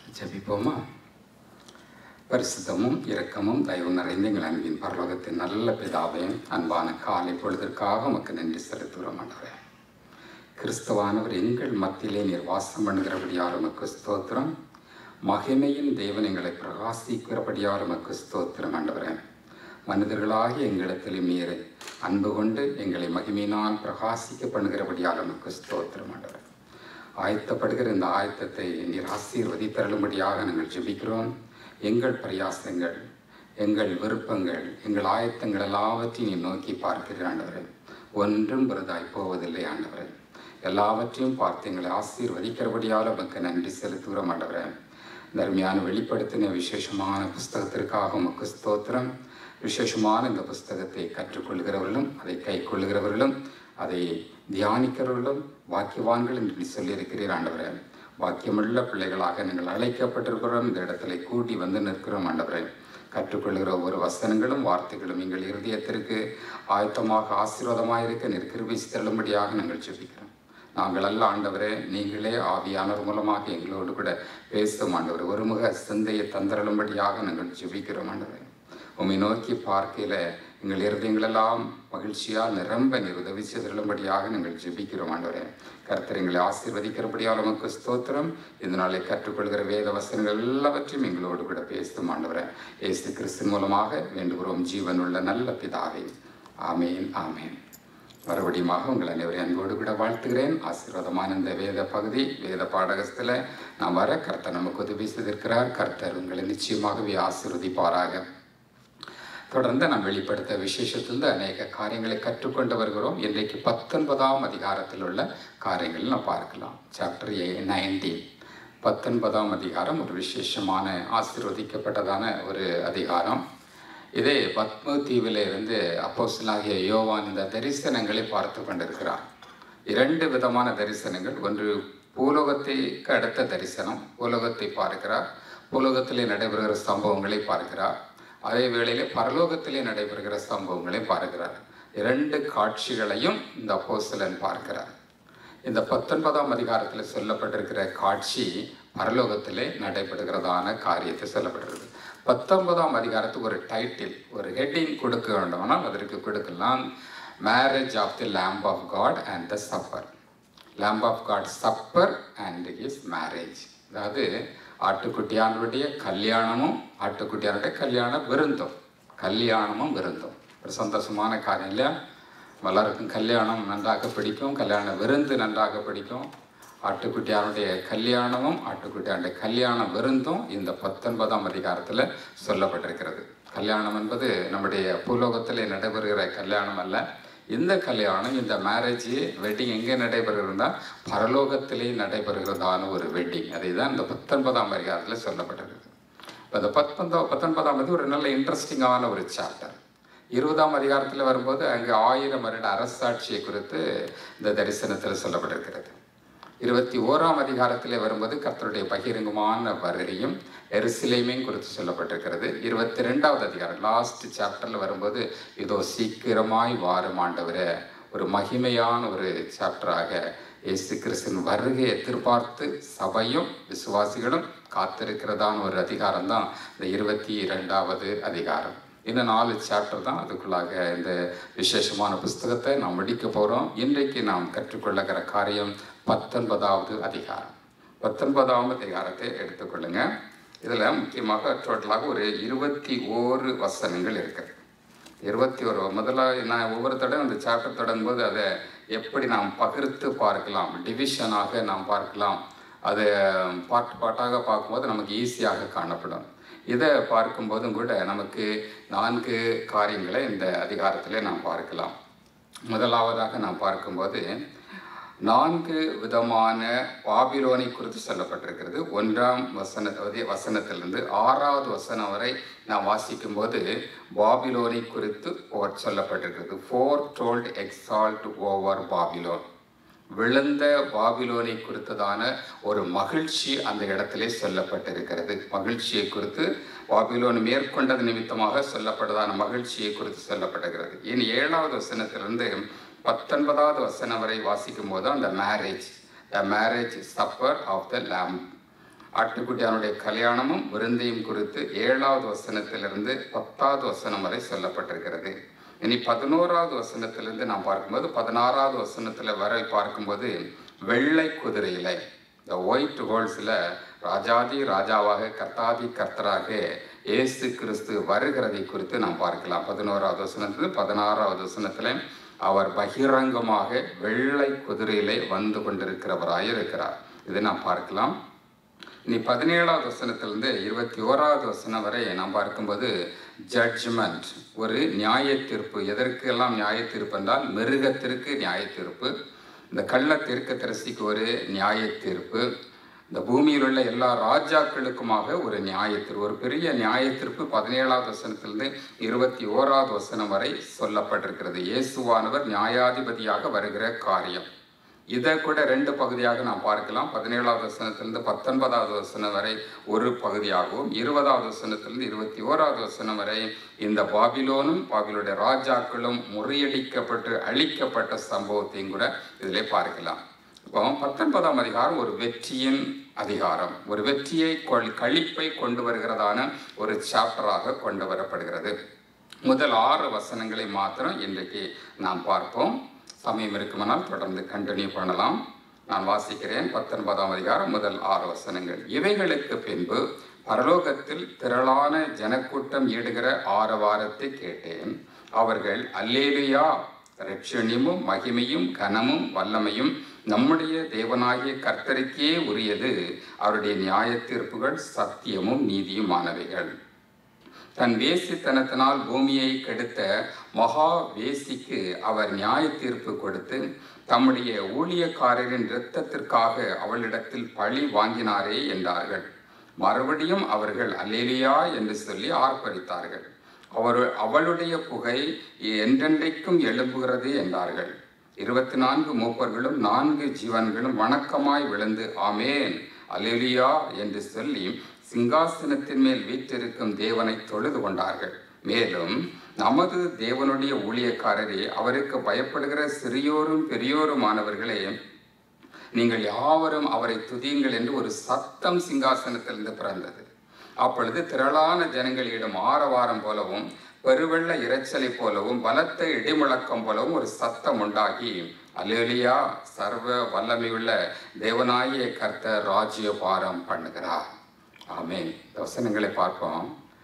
ஜெபிப்போமா பரிசுத்தமும் இரக்கமும் தயவு நிறைந்த எங்கள் அன்பின் பரலோகத்தின் நல்ல பிதாவே அன்பான காலை பொழுதற்காக உமக்கு நன்றி செலுத்துகிறோம் ஆண்டவரே கிறிஸ்துவானவர் எங்கள் மத்தியிலே நீர் வாசம் பண்ணுகிறபடியார் உமக்கு ஸ்தோத்திரம் மகிமையின் தேவன் எங்களை பிரகாசிக்கிறபடியார் உமக்கு ஸ்தோத்திரம் ஆண்டவரே மனிதர்களாகிய எங்களிடத்தில் நீர் அன்பு கொண்டு எங்களை மகிமையினால் பிரகாசிக்க பண்ணுகிறபடியால் உமக்கு ஸ்தோத்திரம் ஆண்டவரே ஆயத்தப்படுகிற இந்த ஆயத்தத்தை நீர் ஆசீர்வதித்தருளும்படியாக நாங்கள் ஜெபிக்கிறோம் எங்கள் பிரயாசங்கள் எங்கள் விருப்பங்கள் எங்கள் ஆயத்தங்கள் எல்லாவற்றையும் நீ நோக்கி பார்க்கிறீர் ஆண்டவரே ஒன்றும் விருதாய் போவதில்லை ஆண்டவரே எல்லாவற்றையும் பார்த்து எங்களை ஆசீர்வதிக்கிறபடியால் உமக்கு நன்றி செலுத்துகிறோம் ஆண்டவரே தர்மியான வெளிப்படுத்தின விசேஷமான புஸ்தகத்திற்காக உமக்கு ஸ்தோத்திரம் விசேஷமான இந்த புஸ்தகத்தை கற்றுக்கொள்கிறவர்களும் அதை கை கொள்ளுகிறவர்களும் அதை தியானிக்கிறவர்களும் வாக்கியவான்கள் என்று நீ சொல்லியிருக்கிறீர் ஆண்டவரே வாக்கியமுள்ள பிள்ளைகளாக நீங்கள் அழைக்கப்பட்டிருக்கிறோம் இந்த இடத்துல கூட்டி வந்து நிற்கிறோம் ஆண்டவரே கற்றுக்கொள்கிற ஒவ்வொரு வசனங்களும் வார்த்தைகளும் எங்கள் இருதயத்திற்கு ஆயத்தமாக ஆசீர்வாதமாக இருக்க நிற்கிருபி தள்ளும்படியாக நாங்கள் ஜெபிக்கிறோம் நாங்கள் அல்ல ஆண்டவரே நீங்களே ஆவியானவர் மூலமாக எங்களோடு கூட பேசும் ஆண்டவர் ஒருமுக சிந்தையை தந்தருளும்படியாக நாங்கள் ஜெபிக்கிறோம் ஆண்டவரே உம்மை நோக்கி பார்க்கையில எங்கள் இருதயங்களெல்லாம் மகிழ்ச்சியால் நிரம்ப நீர் உதவி செய்திருளும்படியாக நாங்கள் ஜெபிக்கிறோம் ஆண்டவரே கர்த்தர் எங்களை ஆசீர்வதிக்கிறபடியால் உமக்கு ஸ்தோத்திரம் இந்த நாளை கற்றுக்கொள்கிற வேத வசனங்கள் எல்லாவற்றையும் எங்களோடு கூட பேசும் ஆண்டவரே இயேசு கிறிஸ்து மூலமாக வேண்டுகிறோம் ஜீவனுள்ள நல்ல பிதாவே ஆமேன் ஆமேன் மறுபடியுமாக உங்கள் அனைவரையும் அன்போடு கூட வாழ்த்துகிறேன் ஆசீர்வாதமான இந்த வேத பகுதி வேத பாடகத்தில் நாம் வர கர்த்தர் நமக்கு உதவி செய்திருக்கிறார் கர்த்தர் உங்களை நிச்சயமாகவே ஆசீர்வதிப்பாராக தொடர்ந்து நாம் வெளிப்படுத்த விசேஷத்திலிருந்து அநேக காரியங்களை கற்றுக்கொண்டு வருகிறோம் இன்றைக்கு பத்தொன்பதாம் அதிகாரத்தில் உள்ள காரியங்கள் நாம் பார்க்கலாம் சாப்டர் ஏ நைன்டீன் பத்தொன்பதாம் அதிகாரம் ஒரு விசேஷமான ஆசீர்வதிக்கப்பட்டதான ஒரு அதிகாரம் இதே பத்ம தீவில இருந்து அப்போஸ்தலனாகிய யோவான் இந்த தரிசனங்களை பார்த்து கொண்டிருக்கிறார் இரண்டு விதமான தரிசனங்கள் ஒன்று பூலோகத்தைக்கு அடுத்த தரிசனம் பூலோகத்தை பார்க்கிறார் பூலோகத்திலே நடைபெறுகிற சம்பவங்களை பார்க்கிறார் அதே வேளையிலே பரலோகத்திலே நடைபெறுகிற சம்பவங்களை பார்க்கிறார் இரண்டு காட்சிகளையும் இந்த அப்போஸ்தலன் பார்க்கிறார் இந்த பத்தொன்பதாம் அதிகாரத்தில் சொல்லப்பட்டிருக்கிற காட்சி பரலோகத்திலே நடைபெறுகிறதான காரியத்தை சொல்லப்படுகிறது பத்தொன்பதாம் அதிகாரத்துக்கு ஒரு டைட்டில் ஒரு ஹெட்டிங் கொடுக்க வேண்டுமானால் அதற்கு கொடுக்கலாம் marriage of the lamb of God and the supper lamb of God supper and is marriage அதாவது ஆட்டுக்குட்டியானுடைய கல்யாணமும் ஆட்டுக்குட்டியானுடைய கல்யாண விருந்தும் கல்யாணமும் விருந்தும் ஒரு சந்தோஷமான காரியம் இல்லையா எல்லாருக்கும் கல்யாணம் நன்றாக பிடிக்கும் கல்யாண விருந்து நன்றாக பிடிக்கும் ஆட்டுக்குட்டியாருடைய கல்யாணமும் ஆட்டுக்குட்டியாருடைய கல்யாண விருந்தும் இந்த பத்தொன்பதாம் அதிகாரத்தில் சொல்லப்பட்டிருக்கிறது கல்யாணம் என்பது நம்முடைய பூலோகத்திலே நடைபெறுகிற கல்யாணம் அல்ல இந்த கல்யாணம் இந்த மேரேஜ் வெட்டிங் எங்கே நடைபெறுகிறதா பரலோகத்திலே நடைபெறுகிறதான ஒரு வெட்டிங் அதை தான் இந்த பத்தொன்பதாம் அதிகாரத்தில் சொல்லப்பட்டிருக்கிறது இப்போ இந்த பத்தொன்பதாம் பத்தொன்பதாம் அது ஒரு நல்ல இன்ட்ரெஸ்டிங்கான ஒரு சாப்டர் இருபதாம் அதிகாரத்தில் வரும்போது அங்கே ஆயிரம் வருட அரசாட்சியை குறித்து இந்த தரிசனத்தில் சொல்லப்பட்டிருக்கிறது இருபத்தி ஓராம் அதிகாரத்தில் வரும்போது கர்த்தருடைய பகிரங்கமான வருகையும் எருசிலைமையும் குறித்து சொல்லப்பட்டிருக்கிறது இருபத்தி ரெண்டாவது அதிகாரம் லாஸ்ட் சாப்டரில் வரும்போது இதோ சீக்கிரமாய் வாரம் ஆண்டவர ஒரு மகிமையான ஒரு சாப்டராக இயேசு கிறிஸ்தின் வருகையை எதிர்பார்த்து சபையும் விசுவாசிகளும் காத்திருக்கிறதான ஒரு அதிகாரம் தான் இந்த இருபத்தி ரெண்டாவது அதிகாரம் இந்த நாலு சாப்டர் தான் அதுக்குள்ளாக இந்த விசேஷமான புஸ்தகத்தை நாம் முடிக்க போகிறோம் இன்றைக்கு நாம் கற்றுக்கொள்ளுகிற காரியம் பத்தொன்பதாவது அதிகாரம் பத்தொன்பதாவது அதிகாரத்தை எடுத்துக்கொள்ளுங்க இதில் முக்கியமாக டோட்டலாக ஒரு இருபத்தி ஓரு வசனங்கள் இருக்குது இருபத்தி ஒரு முதல்ல நான் ஒவ்வொரு தடவை அந்த சாப்டர் தொடங்கும்போது அதை எப்படி நாம் பகிர்த்து பார்க்கலாம் டிவிஷனாக நாம் பார்க்கலாம் அதை பாட்டு பாட்டாக பார்க்கும்போது நமக்கு ஈஸியாக காணப்படும் இதை பார்க்கும்போதும் கூட நமக்கு நான்கு காரியங்களை இந்த அதிகாரத்தில் நாம் பார்க்கலாம் முதலாவதாக நாம் பார்க்கும்போது நான்கு விதமான பாபிலோனை குறித்து சொல்லப்பட்டிருக்கிறது ஒன்றாம் வசன வசனத்திலிருந்து ஆறாவது வசனம் வரை நாம் வாசிக்கும்போது பாபிலோனை குறித்து சொல்லப்பட்டிருக்கிறது foretold exalt over Babylon விழுந்த பாபிலோனை குறித்ததான ஒரு மகிழ்ச்சி அந்த இடத்திலே சொல்லப்பட்டிருக்கிறது மகிழ்ச்சியை குறித்து பாபிலோன் மேற்கொண்டது நிமித்தமாக சொல்லப்பட்டதான மகிழ்ச்சியை குறித்து சொல்லப்பட்டிருக்கிறது இனி ஏழாவது வசனத்திலிருந்து பத்தொன்பதாவது வசனம் வரை வாசிக்கும் போது அந்த marriage the marriage supper of the lamb ஆட்டுக்குட்டியானுடைய கல்யாணமும் விருந்தையும் குறித்து ஏழாவது வசனத்திலிருந்து பத்தாவது வசனம் வரை சொல்லப்பட்டிருக்கிறது இனி பதினோராவது வசனத்திலிருந்து நாம் பார்க்கும்போது பதினாறாவது வசனத்தில் வரை பார்க்கும்போது வெள்ளை குதிரையில இந்த ஒயிட் ஹோல்ஸில் ராஜாதி ராஜாவாக கர்த்தாதி கர்த்தராக இயேசு கிறிஸ்து வருகிறதை குறித்து நாம் பார்க்கலாம் பதினோராவது வசனத்தில் பதினாறாவது வசனத்தில் அவர் பகிரங்கமாக வெள்ளை குதிரையிலே வந்து கொண்டிருக்கிறவராய் இருக்கிறார் இதை நாம் பார்க்கலாம் இனி பதினேழாவது வசனத்திலிருந்து இருபத்தி ஓராவது வசனம் வரை நாம் பார்க்கும்போது ஜட்ஜ்மெண்ட் ஒரு நியாய தீர்ப்பு எதற்கெல்லாம் நியாய தீர்ப்பு என்றால் மிருகத்திற்கு நியாய தீர்ப்பு இந்த கள்ள தீர்க்க தரிசிக்கு ஒரு நியாய தீர்ப்பு இந்த பூமியில் உள்ள எல்லா ராஜாக்களுக்குமாக ஒரு நியாய தீர்ப்பு ஒரு பெரிய நியாய தீர்ப்பு பதினேழாவது வசனத்திலிருந்து இருபத்தி ஓராவது வசனம் வரை சொல்லப்பட்டிருக்கிறது இயேசுவானவர் நியாயாதிபதியாக வருகிற காரியம் இதை கூட ரெண்டு பகுதியாக நாம் பார்க்கலாம் பதினேழாவது வசனத்திலிருந்து பத்தொன்பதாவது வசனம் வரை ஒரு பகுதியாகவும் இருபதாவது வசனத்திலிருந்து இருபத்தி ஓராவது வசனம் வரை இந்த பாபிலோனும் பாபிலுடைய ராஜாக்களும் முறியடிக்கப்பட்டு அழிக்கப்பட்ட சம்பவத்தையும் கூட இதிலே பார்க்கலாம் இப்போ பத்தொன்பதாம் அதிகாரம் ஒரு வெற்றியின் அதிகாரம் ஒரு வெற்றியை கொள் கழிப்பை கொண்டு வருகிறதான ஒரு சாப்டராக கொண்டு வரப்படுகிறது முதல் ஆறு வசனங்களை மாத்திரம் இன்றைக்கு நாம் பார்ப்போம் சமயம் இருக்குமானால் தொடர்ந்து கண்டினியூ பண்ணலாம் நான் வாசிக்கிறேன் பத்தொன்பதாம் அதிகாரம் முதல் ஆறு வசனங்கள் இவைகளுக்கு பின்பு பரலோகத்தில் திரளான ஜனக்கூட்டம் ஈடுகிற ஆரவாரத்தை கேட்டேன் அவர்கள் அல்லேலுயா ரட்சணியமும் மகிமையும் கனமும் வல்லமையும் நம்முடைய தேவனாகிய கர்த்தருக்கே உரியது அவருடைய நியாய தீர்ப்புகள் சத்தியமும் நீதியுமானவைகள் தன் வேசித்தனத்தினால் பூமியை கெடுத்த மகா வேசிக்கு அவர் நியாய தீர்ப்பு கொடுத்து தம்முடைய ஊழியக்காரரின் இரத்தத்திற்காக அவளிடத்தில் பழி வாங்கினாரே என்றார்கள் மறுபடியும் அவர்கள் அல்லேலியா என்று சொல்லி ஆர்ப்பரித்தார்கள் அவர் அவளுடைய புகை என்றென்றைக்கும் எழும்புகிறது என்றார்கள் இருபத்தி நான்கு மூப்பர்களும் நான்கு ஜீவன்களும் வணக்கமாய் விழுந்து ஆமேன் அலேலியா என்று சொல்லி சிங்காசனத்தின் மேல் வீற்றிருக்கும் தேவனை தொழுது கொண்டார்கள் மேலும் நமது தேவனுடைய ஊழியக்காரரே அவருக்கு பயப்படுகிற சிறியோரும் பெரியோருமானவர்களே நீங்கள் யாவரும் அவரை துதியுங்கள் என்று ஒரு சத்தம் சிங்காசனத்திலிருந்து பிறந்தது அப்பொழுது திரளான ஜனங்களிடம் ஆரவாரம் போலவும் பெருவெள்ள இரைச்சலை போலவும் பலத்த இடிமுழக்கம் போலவும் ஒரு சத்தம் உண்டாகி அலேலியா சர்வ வல்லமையுள்ள தேவனாகிய கர்த்தர் ராஜ்யபாரம் பண்ணுகிறார் ஆமென் இந்த வசனங்களை பார்ப்போம்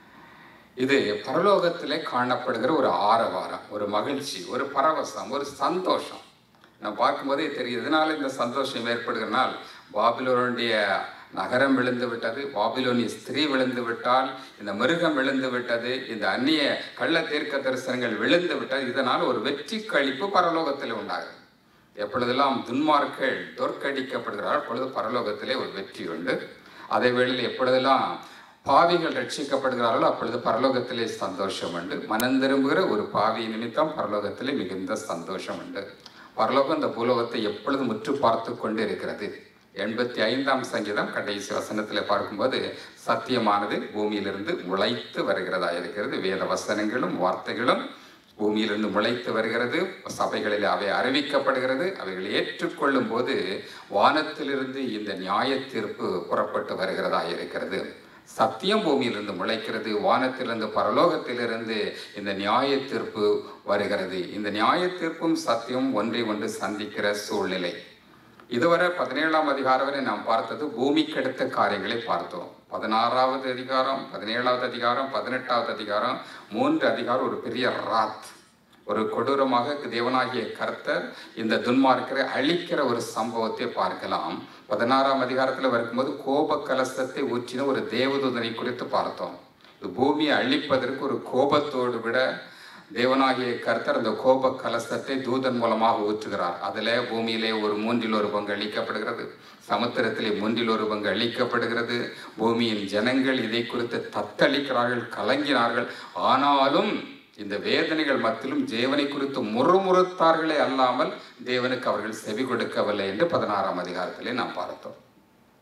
இது பரலோகத்திலே காணப்படுகிற ஒரு ஆரவாரம் ஒரு மகிழ்ச்சி ஒரு பரவசம் ஒரு சந்தோஷம் நான் பார்க்கும்போதே தெரியுது இதனால இந்த சந்தோஷம் ஏற்படுகிறனால் பாபிலோனுடைய நகரம் விழுந்து விட்டது பாபிலோனிய ஸ்திரீ விழுந்து விட்டால் இந்த மிருகம் விழுந்து விட்டது இந்த அந்நிய கள்ள தீர்க்க தரிசனங்கள் விழுந்து விட்டது இதனால் ஒரு வெற்றி கழிப்பு பரலோகத்தில் உண்டாகுது எப்பொழுதெல்லாம் துன்மார்கள் தோற்கடிக்கப்படுகிறார் அப்பொழுது பரலோகத்திலே ஒரு வெற்றி உண்டு அதே வேளையில் எப்பொழுதெல்லாம் பாவிகள் ரட்சிக்கப்படுகிறார்களோ அப்பொழுது பரலோகத்திலே சந்தோஷம் உண்டு மனம் திரும்புகிற ஒரு பாவி நிமித்தம் பரலோகத்திலே மிகுந்த சந்தோஷம் உண்டு பரலோகம் இந்த பூலோகத்தை எப்பொழுது முற்று பார்த்து கொண்டு இருக்கிறது எண்பத்தி ஐந்தாம் சங்கீதம் கடைசி வசனத்தில் பார்க்கும்போது சத்தியமானது பூமியிலிருந்து முளைத்து வருகிறதா இருக்கிறது வேத வசனங்களும் வார்த்தைகளும் பூமியிலிருந்து முளைத்து வருகிறது சபைகளில் அவை அறிவிக்கப்படுகிறது அவைகளை ஏற்றுக்கொள்ளும் போது வானத்திலிருந்து இந்த நியாய தீர்ப்பு புறப்பட்டு வருகிறதா இருக்கிறது சத்தியம் பூமியிலிருந்து முளைக்கிறது வானத்திலிருந்து பரலோகத்திலிருந்து இந்த நியாய தீர்ப்பு வருகிறது இந்த நியாய தீர்ப்பும் சத்தியம் ஒன்றை ஒன்று சந்திக்கிற சூழ்நிலை இதுவரை பதினேழாம் அதிகாரம் வரை நாம் பார்த்தது பூமிக்கு அடுத்த காரியங்களை பார்த்தோம் பதினாறாவது அதிகாரம் பதினேழாவது அதிகாரம் பதினெட்டாவது அதிகாரம் மூன்று அதிகாரம் ஒரு பெரிய ராத் ஒரு கொடூரமாக தேவனாகிய கர்த்தர் இந்த துன்மார்க்கரை அழிக்கிற ஒரு சம்பவத்தை பார்க்கலாம் பதினாறாம் அதிகாரத்தில் வரும்போது கோப கலசத்தை ஊற்றின ஒரு தேவதூதனை குறித்து பார்த்தோம் இது பூமியை அழிப்பதற்கு ஒரு கோபத்தோடு விட தேவனாகிய கர்த்தர் அந்த கோப கலசத்தை தூதன் மூலமாக ஊற்றுகிறார் அதில் பூமியிலே ஒரு மூன்றில் ஒரு பங்கு அழிக்கப்படுகிறது சமுத்திரத்திலே மூன்றில் ஒரு பங்கு அழிக்கப்படுகிறது பூமியின் ஜனங்கள் இதை குறித்து தத்தளிக்கிறார்கள் கலங்கினார்கள் ஆனாலும் இந்த வேதனைகள் மத்தியிலும் தேவனை குறித்து முறுமுறுத்தார்களே அல்லாமல் தேவனுக்கு அவர்கள் செவி கொடுக்கவில்லை என்று பதினாறாம் அதிகாரத்திலே நாம் பார்த்தோம்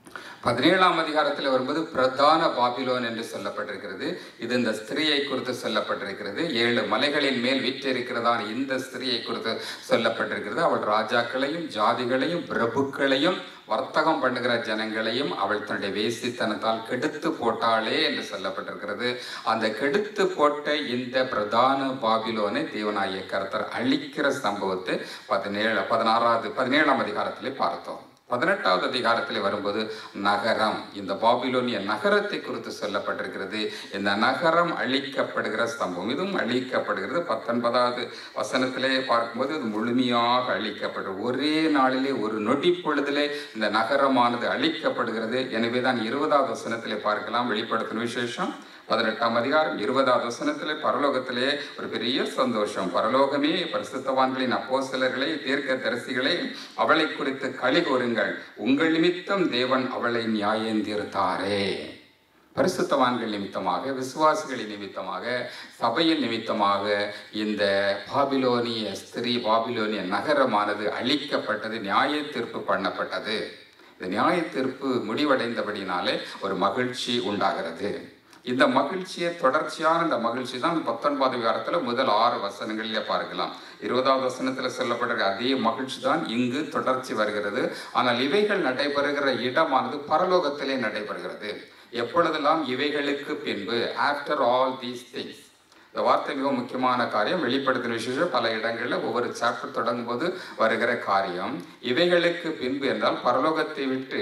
பதினேழாம் அதிகாரத்தில் வரும்போது பிரதான பாபிலோன் என்று சொல்லப்பட்டிருக்கிறது இது இந்த ஸ்திரீயை குறித்து சொல்லப்பட்டிருக்கிறது ஏழு மலைகளின் மேல் வீற்றிருக்கிறதான இந்த ஸ்திரீயை குறித்து சொல்லப்பட்டிருக்கிறது அவள் ராஜாக்களையும் ஜாதிகளையும் பிரபுக்களையும் வர்த்தகம் பண்ணுகிற ஜனங்களையும் அவள் தன்னுடைய வேசித்தனத்தால் கெடுத்து போட்டாளே என்று சொல்லப்பட்டிருக்கிறது அந்த கெடுத்து போட்ட இந்த பிரதான பாபிலோனை தேவனாகிய கர்த்தர் அழிக்கிற சம்பவத்தை பதினேழு பதினாறாவது பதினேழாம் அதிகாரத்திலே பார்த்தோம் பதினெட்டாவது அதிகாரத்தில் வரும்போது நகரம் இந்த பாபிலோனிய நகரத்தை குறித்து சொல்லப்பட்டிருக்கிறது இந்த நகரம் அழிக்கப்படுகிற சம்பவம் இதுவும் அழிக்கப்படுகிறது பத்தொன்பதாவது வசனத்திலே பார்க்கும்போது இது முழுமையாக அழிக்கப்படும் ஒரே நாளிலே ஒரு நொடி பொழுதிலே இந்த நகரமானது அழிக்கப்படுகிறது எனவே தான் இருபதாவது வசனத்திலே பார்க்கலாம் வெளிப்படுத்தின விசேஷம் பதினெட்டாம் அதிகாரம் இருபதாவது வசனத்திலே பரலோகத்திலே ஒரு பெரிய சந்தோஷம் பரலோகமே பரிசுத்தவான்களின் அப்போஸ்தலர்களை தீர்க்க தரிசிகளை அவளை குறித்து களி கூறுங்கள் உங்கள் நிமித்தம் தேவன் அவளை நியாயந்தீர்த்தாரே பரிசுத்தவான்கள் நிமித்தமாக விசுவாசிகளின் நிமித்தமாக சபையின் நிமித்தமாக இந்த பாபிலோனிய ஸ்திரீ பாபிலோனிய நகரமானது அழிக்கப்பட்டது நியாய தீர்ப்பு பண்ணப்பட்டது இந்த நியாய தீர்ப்பு முடிவடைந்தபடினாலே ஒரு மகிழ்ச்சி உண்டாகிறது இந்த மகிழ்ச்சியை தொடர்ச்சியான இந்த மகிழ்ச்சி தான் பத்தொன்பது விகாரத்தில் முதல் ஆறு வசனங்களிலே பார்க்கலாம் இருபதாவது வசனத்தில் சொல்லப்படுற அதே மகிழ்ச்சி தான் இங்கு தொடர்ச்சி வருகிறது ஆனால் இவைகள் நடைபெறுகிற இடமானது பரலோகத்திலே நடைபெறுகிறது எப்பொழுதெல்லாம் இவைகளுக்கு பின்பு ஆஃப்டர் ஆல் தீஸ் திங்ஸ் இந்த வார்த்தை மிகவும் முக்கியமான காரியம் வெளிப்படுத்தின விசேஷம் பல இடங்களில் ஒவ்வொரு சாப்டர் தொடங்கும் போது வருகிற காரியம் இவைகளுக்கு பின்பு என்றால் பரலோகத்தை விட்டு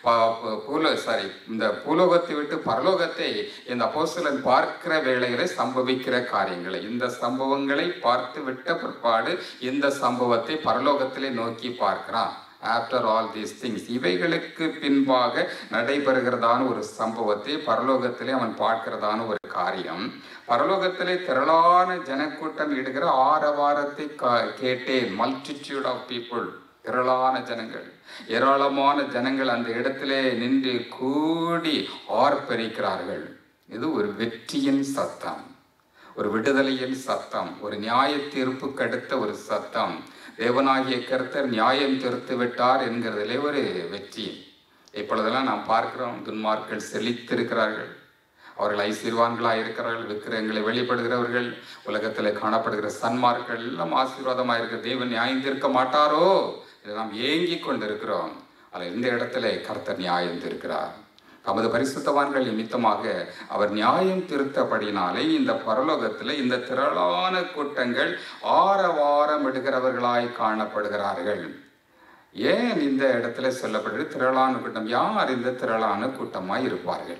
ப- பூலோ சாரி இந்த பூலோகத்தை விட்டு பரலோகத்தை இந்த அப்போஸ்தலன் பார்க்கிற வேளையில சம்பவிக்கிற காரியங்களை இந்த சம்பவங்களை பார்த்து விட்ட பிற்பாடு இந்த சம்பவத்தை பரலோகத்திலே நோக்கி பார்க்கிறான் ஆஃப்டர் ஆல் தீஸ் திங்ஸ் இவைகளுக்கு பின்பாக நடைபெறுகிறதான ஒரு சம்பவத்தை பரலோகத்திலே அவன் பார்க்கிறதான ஒரு காரியம் பரலோகத்திலே திரளான ஜனக்கூட்டம் இடுகிற ஆரவாரத்தை கா- கேட்டேன் மல்டிடியூட் ஆஃப் பீப்புள் திரளான ஜனங்கள் ஏராளமான ஜனங்கள் அந்த இடத்திலே நின்று கூடி ஆர்ப்பரிக்கிறார்கள் இது ஒரு வெற்றியின் சத்தம் ஒரு விடுதலையின் சத்தம் ஒரு நியாய தீர்ப்புக்கு அடுத்த ஒரு சத்தம் தேவனாகிய கர்த்தர் நியாயம் தீர்த்து விட்டார் என்கிறதிலே ஒரு வெற்றி இப்பொழுதெல்லாம் நாம் பார்க்கிறோம் துன்மார்கள் செழித்திருக்கிறார்கள் அவர்கள் ஐஸ்வர்வான்களாக இருக்கிறார்கள் விக்கிரகங்களை வெளிப்படுகிறவர்கள் உலகத்தில் காணப்படுகிற சன்மார்கள் எல்லாம் ஆசீர்வாதமாக இருக்க தேவன் நியாயம் தீர்க்க மாட்டாரோ இதை நாம் ஏங்கி கொண்டிருக்கிறோம் அதில் இந்த இடத்துல கர்த்தர் நியாயம் தீர்க்கிறார் தமது பரிசுத்தவான்கள் நிமித்தமாக அவர் நியாயம் திருத்தபடினாலே இந்த பரலோகத்தில் இந்த திரளான கூட்டங்கள் ஆரவாரம் எடுக்கிறவர்களாய் காணப்படுகிறார்கள் ஏன் இந்த இடத்துல சொல்லப்படுது திரளான கூட்டம் யார் இந்த திரளான கூட்டமாய் இருப்பார்கள்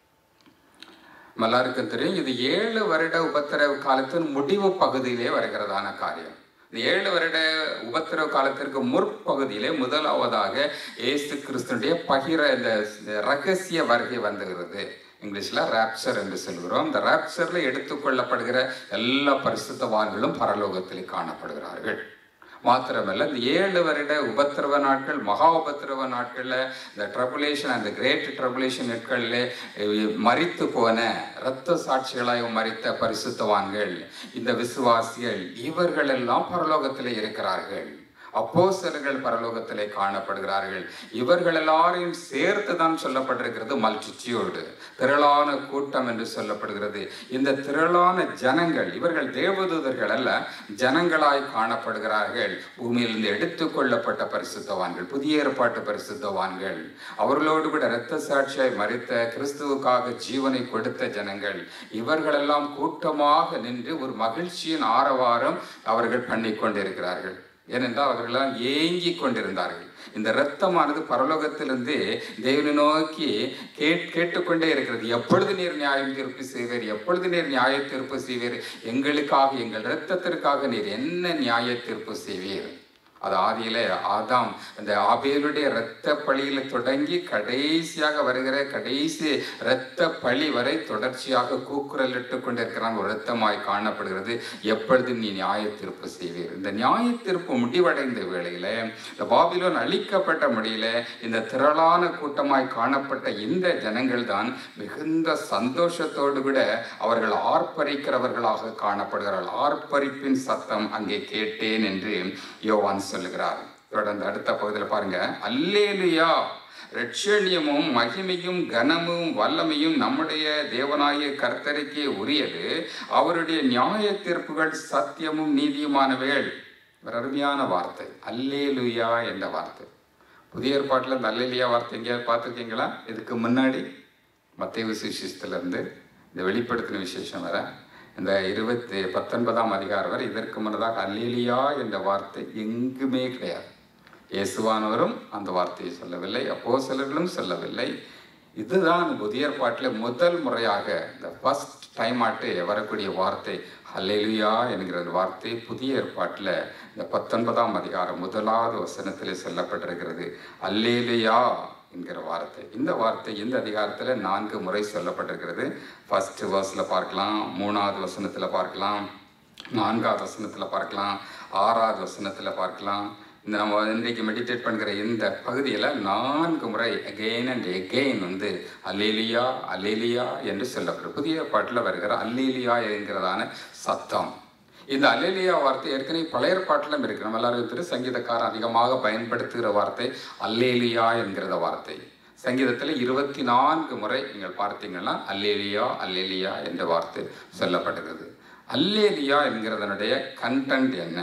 நம்ம எல்லாருக்கும் தெரியும் இது ஏழு வருட உபத்திரவ காலத்தின் முடிவு பகுதியிலே வருகிறதான காரியம் இந்த ஏழு வருட உபத்திரவ காலத்திற்கு முற்பகுதியிலே முதலாவதாக இயேசு கிறிஸ்துடைய பகிர இந்த ரகசிய வருகை வந்துகிறது இங்கிலீஷ்ல ராப்சர் என்று சொல்கிறோம் இந்த ராப்சர்ல எடுத்துக்கொள்ளப்படுகிற எல்லா பரிசுத்தவான்களும் பரலோகத்தில் காணப்படுகிறார்கள் மாத்திரமல்ல இந்த ஏழு வருட உபத்திரவ நாட்கள் மகா உபத்திரவ நாட்களில் இந்த ட்ரபுலேஷன் அந்த கிரேட் ட்ரபுலேஷன் நாட்களில் மறித்து போன இரத்த சாட்சிகளாய் மறித்த பரிசுத்தவான்கள் இந்த விசுவாசிகள் இவர்கள் எல்லாம் பரலோகத்தில் இருக்கிறார்கள் அப்போஸ்தலர்கள் பரலோகத்திலே காணப்படுகிறார்கள் இவர்கள் எல்லாரையும் சேர்த்து தான் சொல்லப்பட்டிருக்கிறது மல்டிடியூடு திரளான கூட்டம் என்று சொல்லப்படுகிறது இந்த திரளான ஜனங்கள் இவர்கள் தேவதூதர்கள் அல்ல ஜனங்களாய் காணப்படுகிறார்கள் பூமியிலிருந்து எடுத்துக்கொள்ளப்பட்ட பரிசுத்தவான்கள் புதிய ஏற்பாட்டு பரிசுத்தவான்கள் அவர்களோடு கூட இரத்த சாட்சியாய் மறித்த கிறிஸ்துவுக்காக ஜீவனை கொடுத்த ஜனங்கள் இவர்களெல்லாம் கூட்டமாக நின்று ஒரு மகிழ்ச்சியின் ஆரவாரம் அவர்கள் பண்ணி கொண்டிருக்கிறார்கள் ஏனென்றால் அவர்களெல்லாம் ஏங்கி கொண்டிருந்தார்கள் இந்த இரத்தமானது பரலோகத்திலிருந்து தேவனை நோக்கி கேட் கேட்டுக்கொண்டே இருக்கிறது எப்பொழுது நீர் நியாயம் தீர்ப்பு செய்வீர் எப்பொழுது நீர் நியாய தீர்ப்பு செய்வீர் எங்களுக்காக எங்கள் இரத்தத்திற்காக நீர் என்ன நியாய தீர்ப்பு செய்வீர் அது ஆதியிலே ஆதாம் அந்த ஆபேலுடைய இரத்த பழியில தொடங்கி கடைசியாக வருகிற கடைசி இரத்த பழி வரை தொடர்ச்சியாக கூக்குரலிட்டு கொண்டிருக்கிறான் ஒரு இரத்தமாய் காணப்படுகிறது எப்பொழுது நீ நியாய தீர்ப்பு செய்வீர் இந்த நியாய தீர்ப்பு முடிவடைந்த வேளையில இந்த பாபிலோன் அழிக்கப்பட்ட முடியல இந்த திரளான கூட்டமாய் காணப்பட்ட இந்த ஜனங்கள் தான் மிகுந்த சந்தோஷத்தோடு கூட அவர்கள் ஆர்ப்பரிக்கிறவர்களாக காணப்படுகிறார்கள் ஆர்ப்பரிப்பின் சத்தம் அங்கே கேட்டேன் என்று யோவான் சொல்லுகிறார் தொடர்ந்து அடுத்த பகுதியில் பாருங்க அல்லேலுயா ரட்சண்யமும் மகிமையும் கனமும் வல்லமையும் நம்முடைய தேவனாகிய கர்த்தருக்கே உரியது அவருடைய நியாய தீர்ப்புகள் சத்தியமும் நீதியுமானவைகள் ஒரு அருமையான வார்த்தை அல்லேலுயா என்ற வார்த்தை புதிய ஏற்பாட்டில் இந்த அல்லேலியா வார்த்தை எங்கேயாவது பார்த்துருக்கீங்களா இதுக்கு முன்னாடி மத்திய விசேஷத்திலிருந்து இந்த வெளிப்படுத்தின விசேஷம் வர இந்த இருபத்தி பத்தொன்பதாம் அதிகாரம் வரை இதற்கு முன்னதாக அல்லேலியா என்ற வார்த்தை எங்குமே கிடையாது இயேசுவானவரும் அந்த வார்த்தையை சொல்லவில்லை அப்போ சிலர்களும் சொல்லவில்லை இதுதான் புதிய ஏற்பாட்டில் முதல் முறையாக இந்த ஃபர்ஸ்ட் டைம் ஆட்டு வரக்கூடிய வார்த்தை ஹல்லேலுயா என்கிற ஒரு வார்த்தை புதிய ஏற்பாட்டில் இந்த பத்தொன்பதாம் அதிகாரம் முதலாவது வசனத்திலே சொல்லப்பட்டிருக்கிறது அல்லேலுயா என்கிற வார்த்தை இந்த வார்த்தை இந்த அதிகாரத்தில் நான்கு முறை சொல்லப்பட்டிருக்கிறது ஃபர்ஸ்ட் வேர்ஸில் பார்க்கலாம் மூணாவது வசனத்தில் பார்க்கலாம் நான்காவது வசனத்தில் பார்க்கலாம் ஆறாவது வசனத்தில் பார்க்கலாம் இந்த நம்ம இன்றைக்கு மெடிடேட் பண்ணுற இந்த பகுதியில் நான்கு முறை அகெயின் அண்ட் எகெயின் வந்து அல்லேலியா அல்லேலியா என்று சொல்லப்படும் புதிய பாட்டில் வருகிற அல்லேலியா என்கிறதான சத்தம் இந்த அல்லேலியா வார்த்தை ஏற்கனவே பழைய பாட்டிலும் இருக்கு நம்ம எல்லாரும் திரு சங்கீதக்காரன் அதிகமாக பயன்படுத்துகிற வார்த்தை அல்லேலியா என்கிறத வார்த்தை சங்கீதத்தில் இருபத்தி நான்கு முறை நீங்கள் பார்த்தீங்கன்னா அல்லேலியா அல்லேலியா என்ற வார்த்தை சொல்லப்படுகிறது அல்லேலியா என்கிறதனுடைய கண்டென்ட் என்ன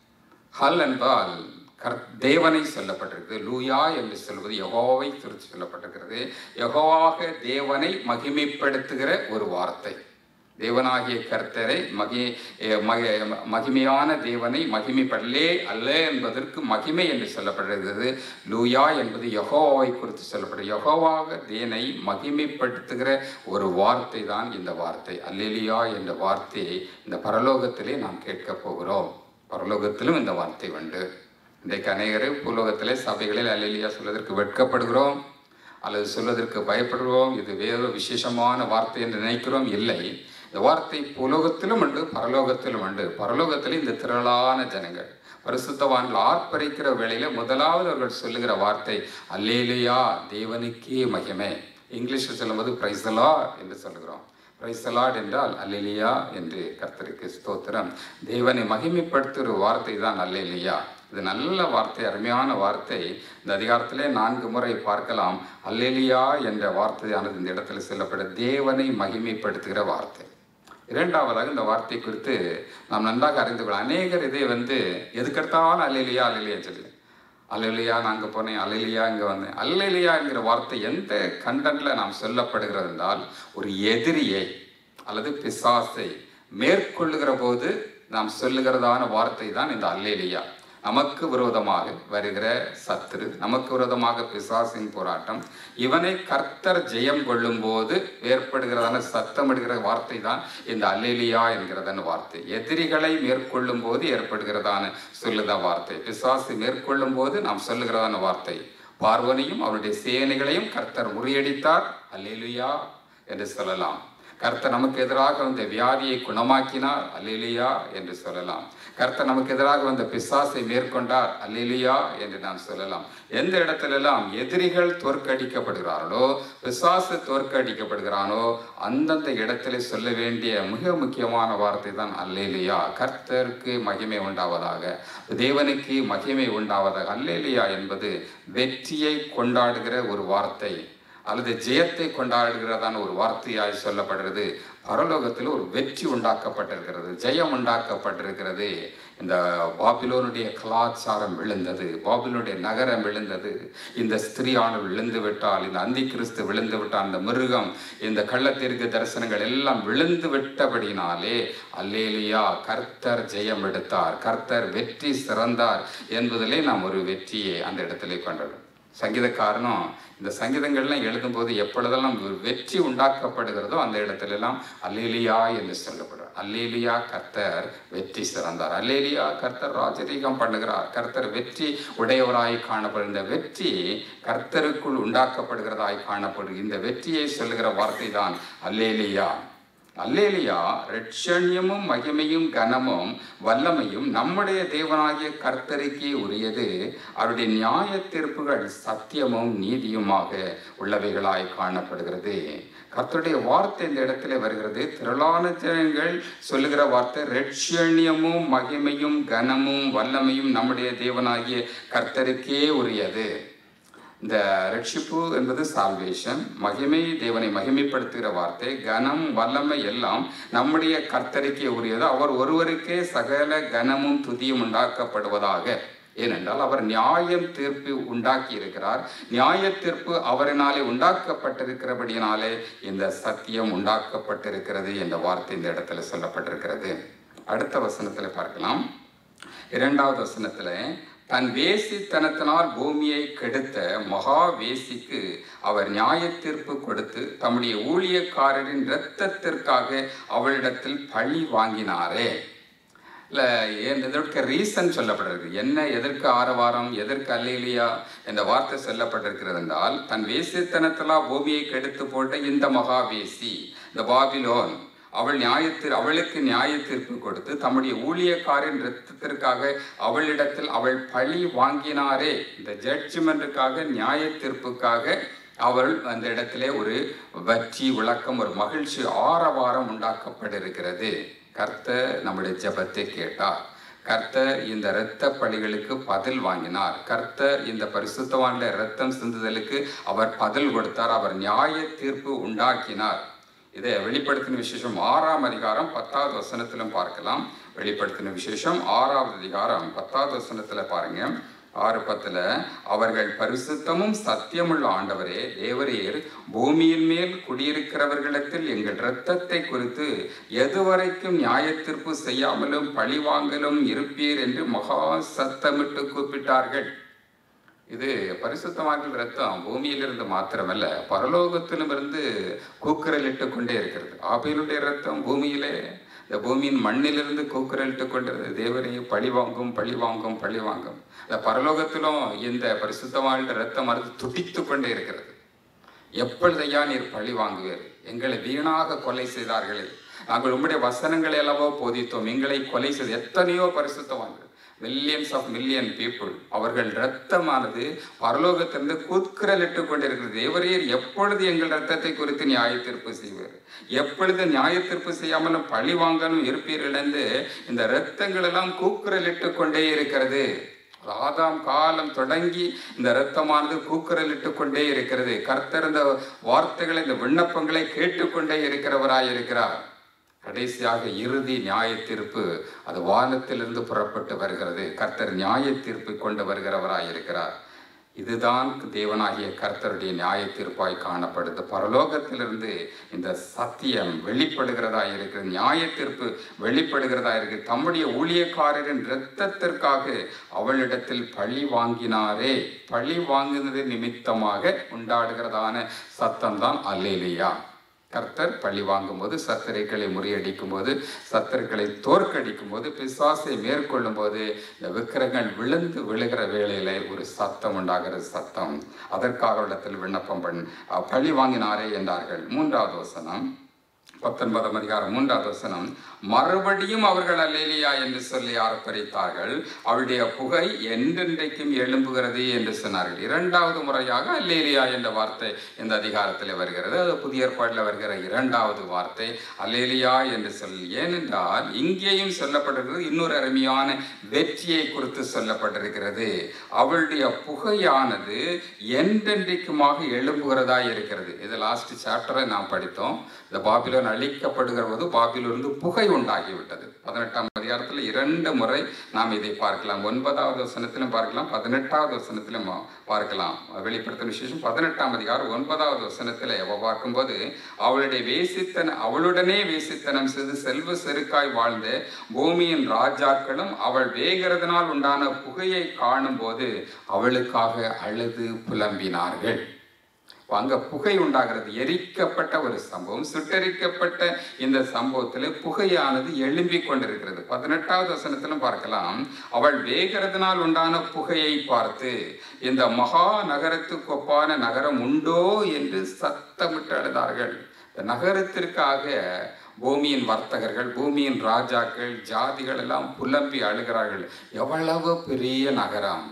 ஹல் என்றால் கர் தேவனை சொல்லப்பட்டிருக்கிறது லூயா என்று சொல்வது யகோவை குறித்து சொல்லப்பட்டிருக்கிறது யகோவாக தேவனை மகிமைப்படுத்துகிற ஒரு வார்த்தை தேவனாகிய கர்த்தரை மகி எ- மக- மகிமையான தேவனை மகிமைப்படலே அல்ல என்பதற்கு மகிமை என்று சொல்லப்படுகிறது லூயா என்பது யகோவாவை குறித்து சொல்லப்படுகிறது யகோவாக தேவனை மகிமைப்படுத்துகிற ஒரு வார்த்தை தான் இந்த வார்த்தை அல்லேலியா என்ற வார்த்தையை இந்த பரலோகத்திலே நாம் கேட்கப் போகிறோம் பரலோகத்திலும் இந்த வார்த்தை உண்டு இன்றைக்கு அநேகர் பூலோகத்திலே சபைகளில் அல்லேலியா சொல்வதற்கு வெட்கப்படுகிறோம் அல்லது சொல்வதற்கு பயப்படுகிறோம் இது வேறு விசேஷமான வார்த்தை என்று நினைக்கிறோம் இல்லை இந்த வார்த்தை புலோகத்திலும் உண்டு பரலோகத்திலும் உண்டு பரலோகத்திலும் இந்த திரளான ஜனங்கள் பரிசுத்தவான்கள் ஆர்ப்பரிக்கிற வேளையில முதலாவது அவர்கள் சொல்லுகிற வார்த்தை அல்லேலியா தேவனுக்கே மகிமை இங்கிலீஷில் சொல்லும்போது பிரைசலா என்று சொல்லுகிறோம் பிரைசலாட் என்றால் அல்லேலியா என்று கர்த்தருக்கு ஸ்தோத்திரம் தேவனை மகிமைப்படுத்துகிற வார்த்தை தான் அல்லேலியா இது நல்ல வார்த்தை அருமையான வார்த்தை இந்த அதிகாரத்திலே நான்கு முறை பார்க்கலாம் அல்லேலியா என்ற வார்த்தையானது இந்த இடத்துல சொல்லப்பட தேவனை மகிமைப்படுத்துகிற வார்த்தை இரண்டாவதாக இந்த வார்த்தை குறித்து நாம் நன்றாக அறிந்து கொள்ள அநேகர் இதை வந்து எதுக்கெடுத்தாலும் அல்லேலியா அல்லேலியா சொல்லி அல்லேலியா நான் அங்கே போனேன் அல்லேலியா இங்கே வந்தேன் அல்லேலியாங்கிற வார்த்தை எந்த கண்டன்ல நாம் சொல்லப்படுகிறது என்றால் ஒரு எதிரியை அல்லது பிசாசை மேற்கொள்ளுகிற போது நாம் சொல்லுகிறதான வார்த்தை தான் இந்த அல்லேலியா நமக்கு விரோதமாக வருகிற சத்துரு நமக்கு விரோதமாக பிசாசின் போராட்டம் இவனை கர்த்தர் ஜெயம் கொள்ளும் போது ஏற்படுகிறதான சத்தமிடுகிற வார்த்தை தான் இந்த அல்லேலியா என்கிறதான வார்த்தை எதிரிகளை மேற்கொள்ளும் போது ஏற்படுகிறதான சொல்லுத வார்த்தை பிசாசு மேற்கொள்ளும் போது நாம் சொல்லுகிறதான வார்த்தை பார்வனையும் அவருடைய சேனைகளையும் கர்த்தர் முறியடித்தார் அல்லேலுயா என்று சொல்லலாம் கர்த்தர் நமக்கு எதிராக வந்த வியாதியை குணமாக்கினார் அல்லேலியா என்று சொல்லலாம் கர்த்தர் நமக்கு எதிராக வந்த பிசாசை மேற்கொண்டார் அல்லேலியா என்று நாம் சொல்லலாம் எந்த இடத்திலெல்லாம் எதிரிகள் தோற்கடிக்கப்படுகிறார்களோ பிசாசு தோற்கடிக்கப்படுகிறானோ அந்தந்த இடத்திலே சொல்ல வேண்டிய மிக முக்கியமான வார்த்தை தான் அல்லேலியா கர்த்தருக்கு மகிமை உண்டாவதாக தேவனுக்கு மகிமை உண்டாவதாக அல்லேலியா என்பது வெற்றியை கொண்டாடுகிற ஒரு வார்த்தை அல்லது ஜெயத்தை கொண்டாடுகிறதான ஒரு வார்த்தையாய் சொல்லப்படுறது பரலோகத்தில் ஒரு வெற்றி உண்டாக்கப்பட்டிருக்கிறது ஜெயம் உண்டாக்கப்பட்டிருக்கிறது இந்த பாபிலோனுடைய கலாச்சாரம் விழுந்தது பாபிலோனுடைய நகரம் விழுந்தது இந்த ஸ்திரீயானவள் விழுந்து விட்டால் இந்த அந்தி கிறிஸ்து விழுந்து விட்டால் அந்த மிருகம் இந்த கள்ளத்திற்கு தரிசனங்கள் எல்லாம் விழுந்து விட்டபடினாலே அல்லேலியா கர்த்தர் ஜெயம் எடுத்தார் கர்த்தர் வெற்றி சிறந்தார் என்பதிலே நாம் ஒரு வெற்றியை அந்த இடத்திலே கொண்டோம் சங்கீதக்காரனும் இந்த சங்கீதங்கள்லாம் எழுதும்போது எப்பொழுதெல்லாம் ஒரு வெற்றி உண்டாக்கப்படுகிறதோ அந்த இடத்துலலாம் அல்லேலியா என்று சொல்லப்படும் அல்லேலியா கர்த்தர் வெற்றி சிறந்தார் அல்லேலியா கர்த்தர் ராஜரீகம் பண்ணுகிறார் கர்த்தர் வெற்றி உடையவராய் காணப்படும் இந்த வெற்றி கர்த்தருக்குள் உண்டாக்கப்படுகிறதாய் காணப்படும் இந்த வெற்றியை சொல்லுகிற வார்த்தை தான் அல்லேலியா அல்லேலியா ரட்சண்யமும் மகிமையும் கனமும் வல்லமையும் நம்முடைய தேவனாகிய கர்த்தருக்கே உரியது அவருடைய நியாய தீர்ப்புகள் சத்தியமும் நீதியுமாக உள்ளவைகளாய் காணப்படுகிறது கர்த்தருடைய வார்த்தை இந்த இடத்துல வருகிறது திரளான ஜனங்கள் சொல்லுகிற வார்த்தை ரட்சண்யமும் மகிமையும் கனமும் வல்லமையும் நம்முடைய தேவனாகிய கர்த்தருக்கே உரியது இந்த ரட்சிப்பு என்பது சால்வேஷன் மகிமை தேவனை மகிமைப்படுத்துகிற வார்த்தை கனம் வல்லமை எல்லாம் நம்முடைய கர்த்தருக்கே உரியது அவர் ஒருவருக்கே சகல கனமும் துதியும் உண்டாக்கப்படுவதாக ஏனென்றால் அவர் நியாயம் தீர்ப்பு உண்டாக்கி இருக்கிறார் நியாய தீர்ப்பு அவரினாலே உண்டாக்கப்பட்டிருக்கிறபடியினாலே இந்த சத்தியம் உண்டாக்கப்பட்டிருக்கிறது என்ற வார்த்தை இந்த இடத்துல சொல்லப்பட்டிருக்கிறது அடுத்த வசனத்துல பார்க்கலாம் இரண்டாவது வசனத்துல தன் வேசித்தனத்தினால் பூமியை கெடுத்த மகா வேசிக்கு அவர் நியாய தீர்ப்பு கொடுத்து தம்முடைய ஊழியக்காரரின் இரத்தத்திற்காக அவளிடத்தில் பழி வாங்கினாரே இல்லை ஏன் இதற்கு ரீசன் சொல்லப்பட்டிருக்கு என்ன எதற்கு ஆரவாரம் எதற்கு அல்லையிலியா என்ற வார்த்தை சொல்லப்பட்டிருக்கிறது என்றால் தன் வேசித்தனத்தெல்லாம் பூமியை கெடுத்து போட்ட இந்த மகா வேசி இந்த பாபிலோன் அவள் நியாயத்தீர் அவளுக்கு நியாய தீர்ப்பு கொடுத்து தம்முடைய ஊழியக்காரின் இரத்தத்திற்காக அவளிடத்தில் அவள் பழி வாங்கினாரே இந்த ஜட்ஜ்மெண்ட்டுக்காக நியாய தீர்ப்புக்காக அவள் அந்த இடத்திலே ஒரு வற்றி விளக்கம் ஒரு மகிழ்ச்சி ஆரவாரம் உண்டாக்கப்பட்டிருக்கிறது கர்த்தர் நம்முடைய ஜெபத்தை கேட்டார் கர்த்தர் இந்த இரத்த பழிகளுக்கு பதில் வாங்கினார் கர்த்தர் இந்த பரிசுத்தவான்ல இரத்தம் சிந்துதலுக்கு அவர் பதில் கொடுத்தார் அவர் நியாய தீர்ப்பு உண்டாக்கினார் இதை வெளிப்படுத்தின விசேஷம் ஆறாம் அதிகாரம் பத்தாவது வசனத்திலும் பார்க்கலாம் வெளிப்படுத்தின விசேஷம் ஆறாவது அதிகாரம் பத்தாவது வசனத்துல பாருங்க ஆறு பத்துல அவர்கள் பரிசுத்தமும் சத்தியமுள்ள ஆண்டவரே தேவரீர் பூமியின் மேல் குடியிருக்கிறவர்களிடத்தில் எங்கள் இரத்தத்தை குறித்து எதுவரைக்கும் நியாயத்தீர்ப்பு செய்யாமலும் பழிவாங்கலும் இருப்பீர் என்று மகா சத்தமிட்டு கூப்பிட்டார்கள் இது பரிசுத்தமாக்கல் ரத்தம் பூமியிலிருந்து மாத்திரமல்ல பரலோகத்திலும் இருந்து கூக்குரலிட்டு கொண்டே இருக்கிறது ஆபேலுடைய ரத்தம் பூமியிலே இந்த பூமியின் மண்ணிலிருந்து கூக்குரலிட்டு கொண்டிருந்த தேவரையை பழி வாங்கும் பழி வாங்கும் பழி வாங்கும் இந்த பரலோகத்திலும் இந்த பரிசுத்தமான ரத்தம் மறுத்து துடித்து கொண்டே இருக்கிறது எப்பொழுதையா நீர் பழி வாங்குவீர் எங்களை வீணாக கொலை செய்தார்களே நாங்கள் உம்முடைய வசனங்களை அல்லவோ போதித்தோம் எங்களை கொலை செய்து எத்தனையோ பரிசுத்தவான்கள் மில்லியன்ஸ் ஆஃப் மில்லியன் பீப்புள் அவர்கள் இரத்தமானது பரலோகத்திலிருந்து கூக்குரலிட்டு கொண்டிருக்கிறது தேவரீர் எப்பொழுது எங்கள் இரத்தத்தை குறித்து நியாய தீர்ப்பு செய்வார் எப்பொழுது நியாய தீர்ப்பு செய்யாமலும் பழி வாங்கலும் இருப்பீர்கள் என்று இந்த இரத்தங்கள் எல்லாம் கூக்குரலிட்டு கொண்டே இருக்கிறது ஆதாம் காலம் தொடங்கி இந்த இரத்தமானது கூக்குரலிட்டு கொண்டே இருக்கிறது கர்த்தர் இந்த வார்த்தைகளை இந்த விண்ணப்பங்களை கேட்டுக்கொண்டே இருக்கிறவராய் இருக்கிறார் கடைசியாக இறுதி நியாய தீர்ப்பு அது வானத்திலிருந்து புறப்பட்டு வருகிறது கர்த்தர் நியாய தீர்ப்பை கொண்டு வருகிறவராய் இருக்கிறார் இதுதான் தேவனாகிய கர்த்தருடைய நியாய தீர்ப்பாய் காணப்படுது பரலோகத்திலிருந்து இந்த சத்தியம் வெளிப்படுகிறதா இருக்கிறது நியாய தீர்ப்பு வெளிப்படுகிறதா இருக்கு தம்முடைய ஊழியக்காரரின் இரத்தத்திற்காக அவளிடத்தில் பழி வாங்கினாரே பழி வாங்கினது நிமித்தமாக உண்டாடுகிறதான சத்தம் தான் அல்லேலியா கர்த்தர் பழி வாங்கும்போது சத்தரைகளை முறியடிக்கும் போது சத்தர்களை தோற்கடிக்கும் போது பிசாசை மேற்கொள்ளும் போது இந்த விக்கிரகங்கள் விழுந்து விழுகிற வேளையில ஒரு சத்தம் உண்டாகிறது சத்தம் அதற்காக இடத்தில் விண்ணப்பம் பண் அஹ், பழி வாங்கினாரே என்றார்கள் மூன்றாவது வசனம் பத்தொன்பதாம் அதிகாரம் மூன்றாவது வசனம் மறுபடியும் அவர்கள் அல்லேலியா என்று சொல்லி ஆர்ப்பரித்தார்கள் அவளுடைய புகை என்றென்றைக்கும் எழும்புகிறது என்று சொன்னார்கள் இரண்டாவது முறையாக அல்லேலியா என்ற வார்த்தை இந்த அதிகாரத்தில் வருகிறது அது புதிய ஏற்பாட்டில் வருகிற இரண்டாவது வார்த்தை அல்லேலியா என்று சொல்லி ஏனென்றால் இங்கேயும் சொல்லப்பட்டிருக்கிறது இன்னொரு அருமையான வெற்றியை குறித்து சொல்லப்பட்டிருக்கிறது அவளுடைய புகையானது என்றென்றைக்குமாக எழும்புகிறதா இருக்கிறது இது லாஸ்ட் சாப்டரை நாம் படித்தோம் இந்த பாபிலோன் அழிக்கப்படுகிற போது பாபிலிருந்து புகை உண்டாகிவிட்டது பதினெட்டாம் அதிகாரத்தில் இரண்டு முறை நாம் இதை பார்க்கலாம் ஒன்பதாவது வசனத்திலும் பார்க்கலாம் பதினெட்டாவது வசனத்திலும் பார்க்கலாம் வெளிப்படுத்தும் விசேஷம் பதினெட்டாம் அதிகாரம் ஒன்பதாவது வசனத்தில் அவ பார்க்கும்போது அவளுடைய வேசித்தன அவளுடனே வேசித்தனம் செய்து செல்வ செருக்காய் வாழ்ந்த பூமியின் ராஜாக்களும் அவள் வேகிறதுனால் உண்டான புகையை காணும்போது அவளுக்காக அழுது புலம்பினார்கள் அப்ப அங்க புகை உண்டாகிறது எரிக்கப்பட்ட ஒரு சம்பவம் சுட்டரிக்கப்பட்ட இந்த சம்பவத்தில் புகையானது எழும்பிக் கொண்டிருக்கிறது பதினெட்டாவது வசனத்திலும் பார்க்கலாம் அவள் வேகிறதுனால் உண்டான புகையை பார்த்து இந்த மகா நகரத்துக்கு ஒப்பான நகரம் உண்டோ என்று சத்தமிட்டு அழுதார்கள் இந்த நகரத்திற்காக பூமியின் வர்த்தகர்கள் பூமியின் ராஜாக்கள் ஜாதிகள் எல்லாம் புலம்பி அழுகிறார்கள் எவ்வளவு பெரிய நகரம்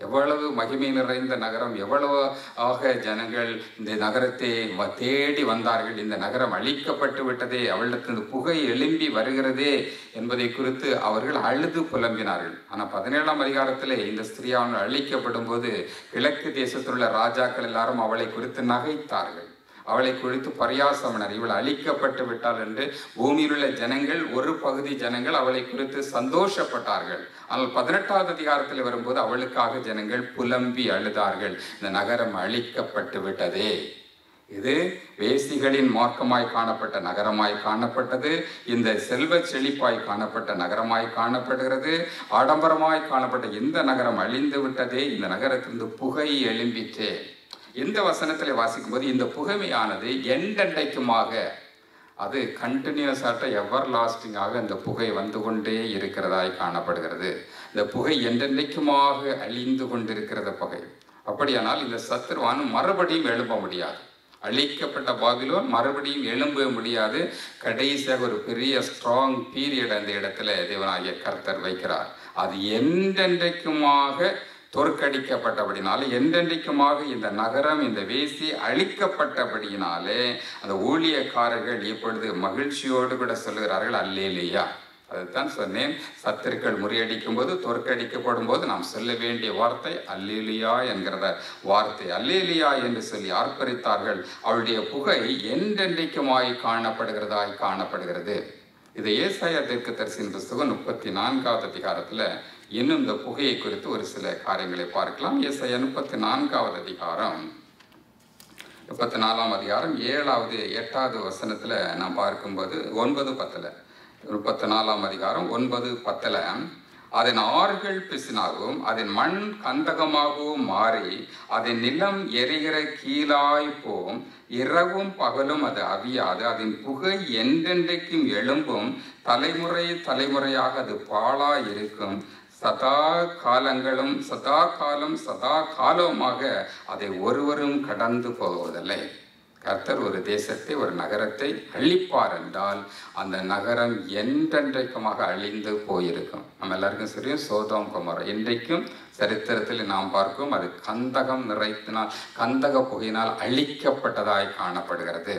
எவ்வளவு மகிமை நிறைந்த நகரம் எவ்வளவு ஆக ஜனங்கள் இந்த நகரத்தை வ- தேடி வந்தார்கள் இந்த நகரம் அழிக்கப்பட்டு விட்டதே அவளிடத்திலிருந்து புகை எழும்பி வருகிறதே என்பதை குறித்து அவர்கள் அழுது புலம்பினார்கள் ஆனால் பதினேழாம் அதிகாரத்திலே இந்த ஸ்திரியானவர் அழிக்கப்படும் போது கிழக்கு தேசத்தில் உள்ள ராஜாக்கள் எல்லாரும் அவளை குறித்து நகைத்தார்கள் அவளை குறித்து பரியாசமனர் இவள் அழிக்கப்பட்டு விட்டாள் என்று பூமியில் உள்ள ஜனங்கள் ஒரு பகுதி ஜனங்கள் அவளை குறித்து சந்தோஷப்பட்டார்கள் ஆனால் பதினெட்டாவது அதிகாரத்தில் வரும்போது அவளுக்காக ஜனங்கள் புலம்பி அழுதார்கள் இந்த நகரம் அழிக்கப்பட்டு விட்டதே இது வேசிகளின் மார்க்கமாய் காணப்பட்ட நகரமாய் காணப்பட்டது இந்த செல்வ செழிப்பாய் காணப்பட்ட நகரமாய் காணப்படுகிறது ஆடம்பரமாய் காணப்பட்ட இந்த நகரம் அழிந்து விட்டதே இந்த நகரத்திலிருந்து புகை எழும்பிற்றே இந்த வசனத்தில் வாசிக்கும்போது இந்த புகைமையானது எண்டெண்டைக்குமாக அது கண்டினியூஸாக எவர் லாஸ்டிங்காக இந்த புகை வந்து கொண்டே இருக்கிறதாய் காணப்படுகிறது இந்த புகை என்றென்றைக்குமாக அழிந்து கொண்டிருக்கிறது புகை அப்படியானால் இந்த சத்துருவான் மறுபடியும் எழும்ப முடியாது அழிக்கப்பட்ட பாபிலோன் மறுபடியும் எழும்ப முடியாது கடைசியாக ஒரு பெரிய ஸ்ட்ராங் பீரியட் அந்த இடத்துல தேவனாகிய கர்த்தர் வைக்கிறார் அது என்றென்றைக்குமாக தோற்கடிக்கப்பட்டபடினாலே என்றென்றைக்குமாக இந்த நகரம் இந்த வேசி அழிக்கப்பட்டபடியினாலே அந்த ஊழியக்காரர்கள் இப்பொழுது மகிழ்ச்சியோடு கூட சொல்லுகிறார்கள் அல்லேலியா அதுதான் சொன்னேன் சத்துருக்கள் முறியடிக்கும் போது தோற்கடிக்கப்படும் போது நாம் சொல்ல வேண்டிய வார்த்தை அல்லேலியா என்கிறத வார்த்தை அல்லேலியா என்று சொல்லி ஆர்ப்பரித்தார்கள் அவளுடைய புகை என்றென்றைக்குமாய் காணப்படுகிறதாய் காணப்படுகிறது இது ஏசாயா தெற்கு தரிசின் புஸ்தகம் முப்பத்தி நான்காவது அதிகாரத்தில் இன்னும் இந்த புகையை குறித்து ஒரு சில காரியங்களை பார்க்கலாம் ஏசாயா முப்பத்தி நான்காவது அதிகாரம் முப்பத்தி நாலாம் அதிகாரம் ஏழாவது எட்டாவது வசனத்தில் நான் பார்க்கும்போது ஒன்பது பத்தில் முப்பத்தி நாலாம் அதிகாரம் ஒன்பது பத்தில் அதன் ஆறுகள் பிசினாகவும் அதன் மண் கந்தகமாகவும் மாறி அதன் நிலம் எரிகிற கீழாய் போம் இரவும் பகலும் அது அவியாது அதன் புகை என்றென்றைக்கும் எழும்பும் தலைமுறை தலைமுறையாக அது பாழா இருக்கும் சதா காலங்களும் சதா காலம் சதா காலமாக அதை ஒருவரும் கடந்து போவதில்லை கர்த்தர் ஒரு தேசத்தை ஒரு நகரத்தை அழிப்பார் என்றால் அந்த நகரம் என்றென்றைக்குமாக அழிந்து போயிருக்கும் நம்ம எல்லாருக்கும் தெரியும் சோதம் குமாரம் இன்றைக்கும் சரித்திரத்தில் நாம் பார்க்கும் அது கந்தகம் நிறைத்தினால் கந்தக புகையினால் அழிக்கப்பட்டதாய் காணப்படுகிறது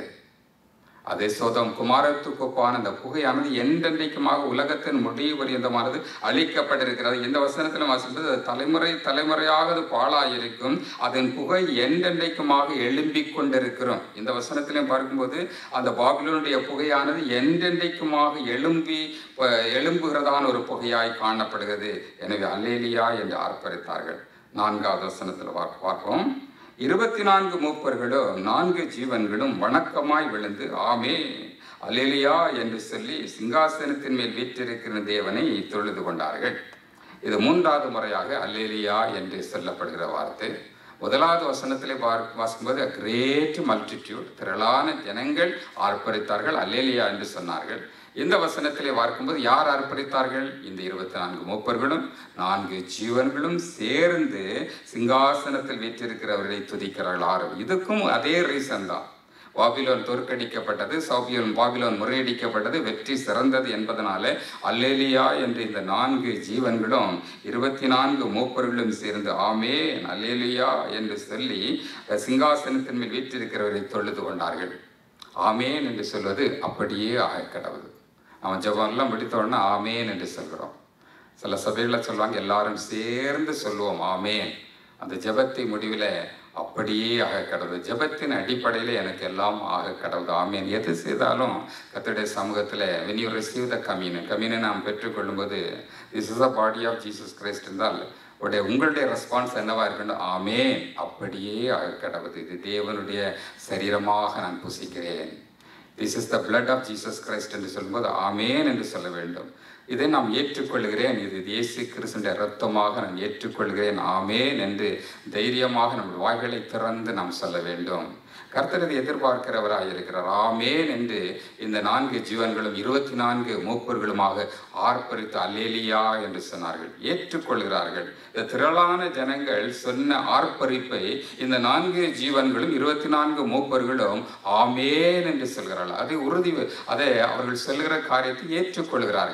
அதே சோதம் குமாரத்துக்கு ஒப்பான அந்த புகையானது என்றென்றைக்குமாக உலகத்தின் முடிவு பரியந்தமானது அழிக்கப்பட்டிருக்கிறது இந்த வசனத்தில் வாசிப்பது அது தலைமுறை தலைமுறையாக அது பாழாயிருக்கும் அதன் புகை என்றென்றைக்குமாக எழும்பிக் கொண்டிருக்கிறோம் இந்த வசனத்திலையும் பார்க்கும்போது அந்த பாபிலோனுடைய புகையானது என்றென்றைக்குமாக எழும்பி ப- எழும்புகிறதான ஒரு புகையாய் காணப்படுகிறது எனவே அல்லேலியா என்று ஆர்ப்பரித்தார்கள் நான்காவது வசனத்தில் பார்க்க- பார்ப்போம் இருபத்தி நான்கு மூப்பர்களும் நான்கு ஜீவன்களும் வணக்கமாய் விழுந்து ஆமே அல்லேலியா என்று சொல்லி சிங்காசனத்தின் மேல் வீற்றிருக்கிற தேவனை தொழுது கொண்டார்கள் இது மூன்றாவது முறையாக அல்லேலியா என்று சொல்லப்படுகிற வார்த்தை முதலாவது வசனத்திலே பார் வாசிக்கும்போது கிரேட் மல்டிடியூட் திரளான ஜனங்கள் ஆர்ப்பரித்தார்கள் அல்லேலியா என்று சொன்னார்கள் இந்த வசனத்திலே பார்க்கும்போது யார் ஆர்ப்பரித்தார்கள் இந்த இருபத்தி நான்கு மூப்பர்களும் நான்கு ஜீவன்களும் சேர்ந்து சிங்காசனத்தில் வீற்றிருக்கிறவர்களை துதிக்கிறார்கள் ஆறு இதுக்கும் அதே ரீசன் தான் பாபிலோன் தோற்கடிக்கப்பட்டது சௌபியோன் பாபிலோன் முறையடிக்கப்பட்டது வெற்றி சிறந்தது என்பதனால அல்லேலியா என்ற இந்த நான்கு ஜீவன்களும் இருபத்தி நான்கு மூப்பர்களும் சேர்ந்து ஆமேன் அல்லேலியா என்று சொல்லி சிங்காசனத்தின் மேல் வீற்றிருக்கிறவரை தொழுது கொண்டார்கள் ஆமேன் என்று சொல்வது அப்படியே ஆக கடவுள் அவன் ஜெபம்லாம் முடித்தோடனே ஆமேன் என்று சொல்கிறோம் சில சபைகளில் சொல்லுவாங்க எல்லாரும் சேர்ந்து சொல்லுவோம் ஆமேன் அந்த ஜெபத்தை முடிவில் அப்படியே ஆக கடவுள் ஜெபத்தின் அடிப்படையில் எனக்கு எல்லாம் ஆக கடவுள் ஆமேன் எது செய்தாலும் கர்த்தருடைய சமூகத்தில் when you receive the communion communion நாம் பெற்றுக்கொள்ளும்போது this is the body of Jesus Christ என்றால் உடைய உங்களுடைய ரெஸ்பான்ஸ் என்னவா இருக்கணும் ஆமேன் அப்படியே ஆக கடவுள் இது தேவனுடைய சரீரமாக நான் புசிக்கிறேன் this is the blood of Jesus Christ என்று சொல்லும்போது ஆமேன் என்று சொல்ல வேண்டும் இதை நாம் ஏற்றுக்கொள்கிறேன் இது இயேசு கிறிஸ்துடைய ரத்தமாக நான் ஏற்றுக்கொள்கிறேன் ஆமேன் என்று தைரியமாக நம் வாய்களை திறந்து நாம் சொல்ல வேண்டும் கர்த்தர் இதை எதிர்பார்க்கிறவராக இருக்கிறார் ஆமேன் என்று இந்த நான்கு ஜீவன்களும் இருபத்தி நான்கு மூப்பர்களுமாக ஆர்ப்பரித்து அல்லேலியா என்று சொன்னார்கள் ஏற்றுக்கொள்கிறார்கள் இந்த திரளான ஜனங்கள் சொன்ன ஆர்ப்பரிப்பை இந்த நான்கு ஜீவன்களும் இருபத்தி நான்கு மூப்பர்களும் ஆமேன் என்று சொல்கிறார்கள் அதை உறுதி அதை அவர்கள் சொல்கிற காரியத்தை ஏற்றுக்கொள்கிறார்கள்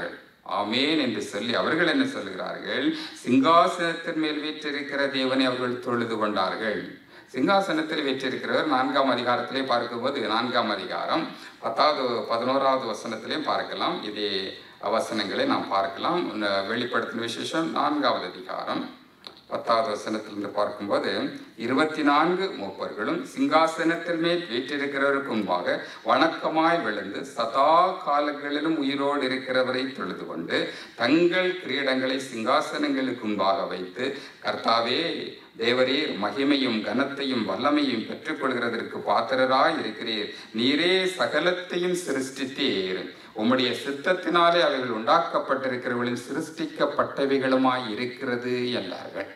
ஆமேன் என்று சொல்லி அவர்கள் என்ன சொல்லுகிறார்கள் சிங்காசனத்தின் மேல் வீற்றிருக்கிற தேவனை அவர்கள் தொழுது கொண்டார்கள் சிங்காசனத்தில் வீற்றிருக்கிறவர் நான்காம் அதிகாரத்திலே பார்க்கும்போது நான்காம் அதிகாரம் பத்தாவது பதினோராவது வசனத்திலையும் பார்க்கலாம் இதே வசனங்களை நாம் பார்க்கலாம் இந்த வெளிப்படுத்தின விசேஷம் நான்காவது அதிகாரம் பத்தாவது வசனத்திலிருந்து பார்க்கும்போது இருபத்தி நான்கு மூப்பர்களும் சிங்காசனத்தில் மேல் வீற்றிருக்கிறவருக்கு முன்பாக வணக்கமாய் விழுந்து சதா காலங்களிலும் உயிரோடு இருக்கிறவரை தொழுது கொண்டு தங்கள் கிரீடங்களை சிங்காசனங்களுக்கு முன்பாக வைத்து கர்த்தாவே தேவரீர் மகிமையும் கனத்தையும் வல்லமையும் பெற்றுக்கொள்கிறதற்கு பாத்திரராய் இருக்கிறீர் நீரே சகலத்தையும் சிருஷ்டித்தீர் உம்முடைய சித்தத்தினாலே அவைகள் உண்டாக்கப்பட்டிருக்கிறவர்களின் சிருஷ்டிக்கப்பட்டவைகளுமாய் இருக்கிறது என்றார்கள்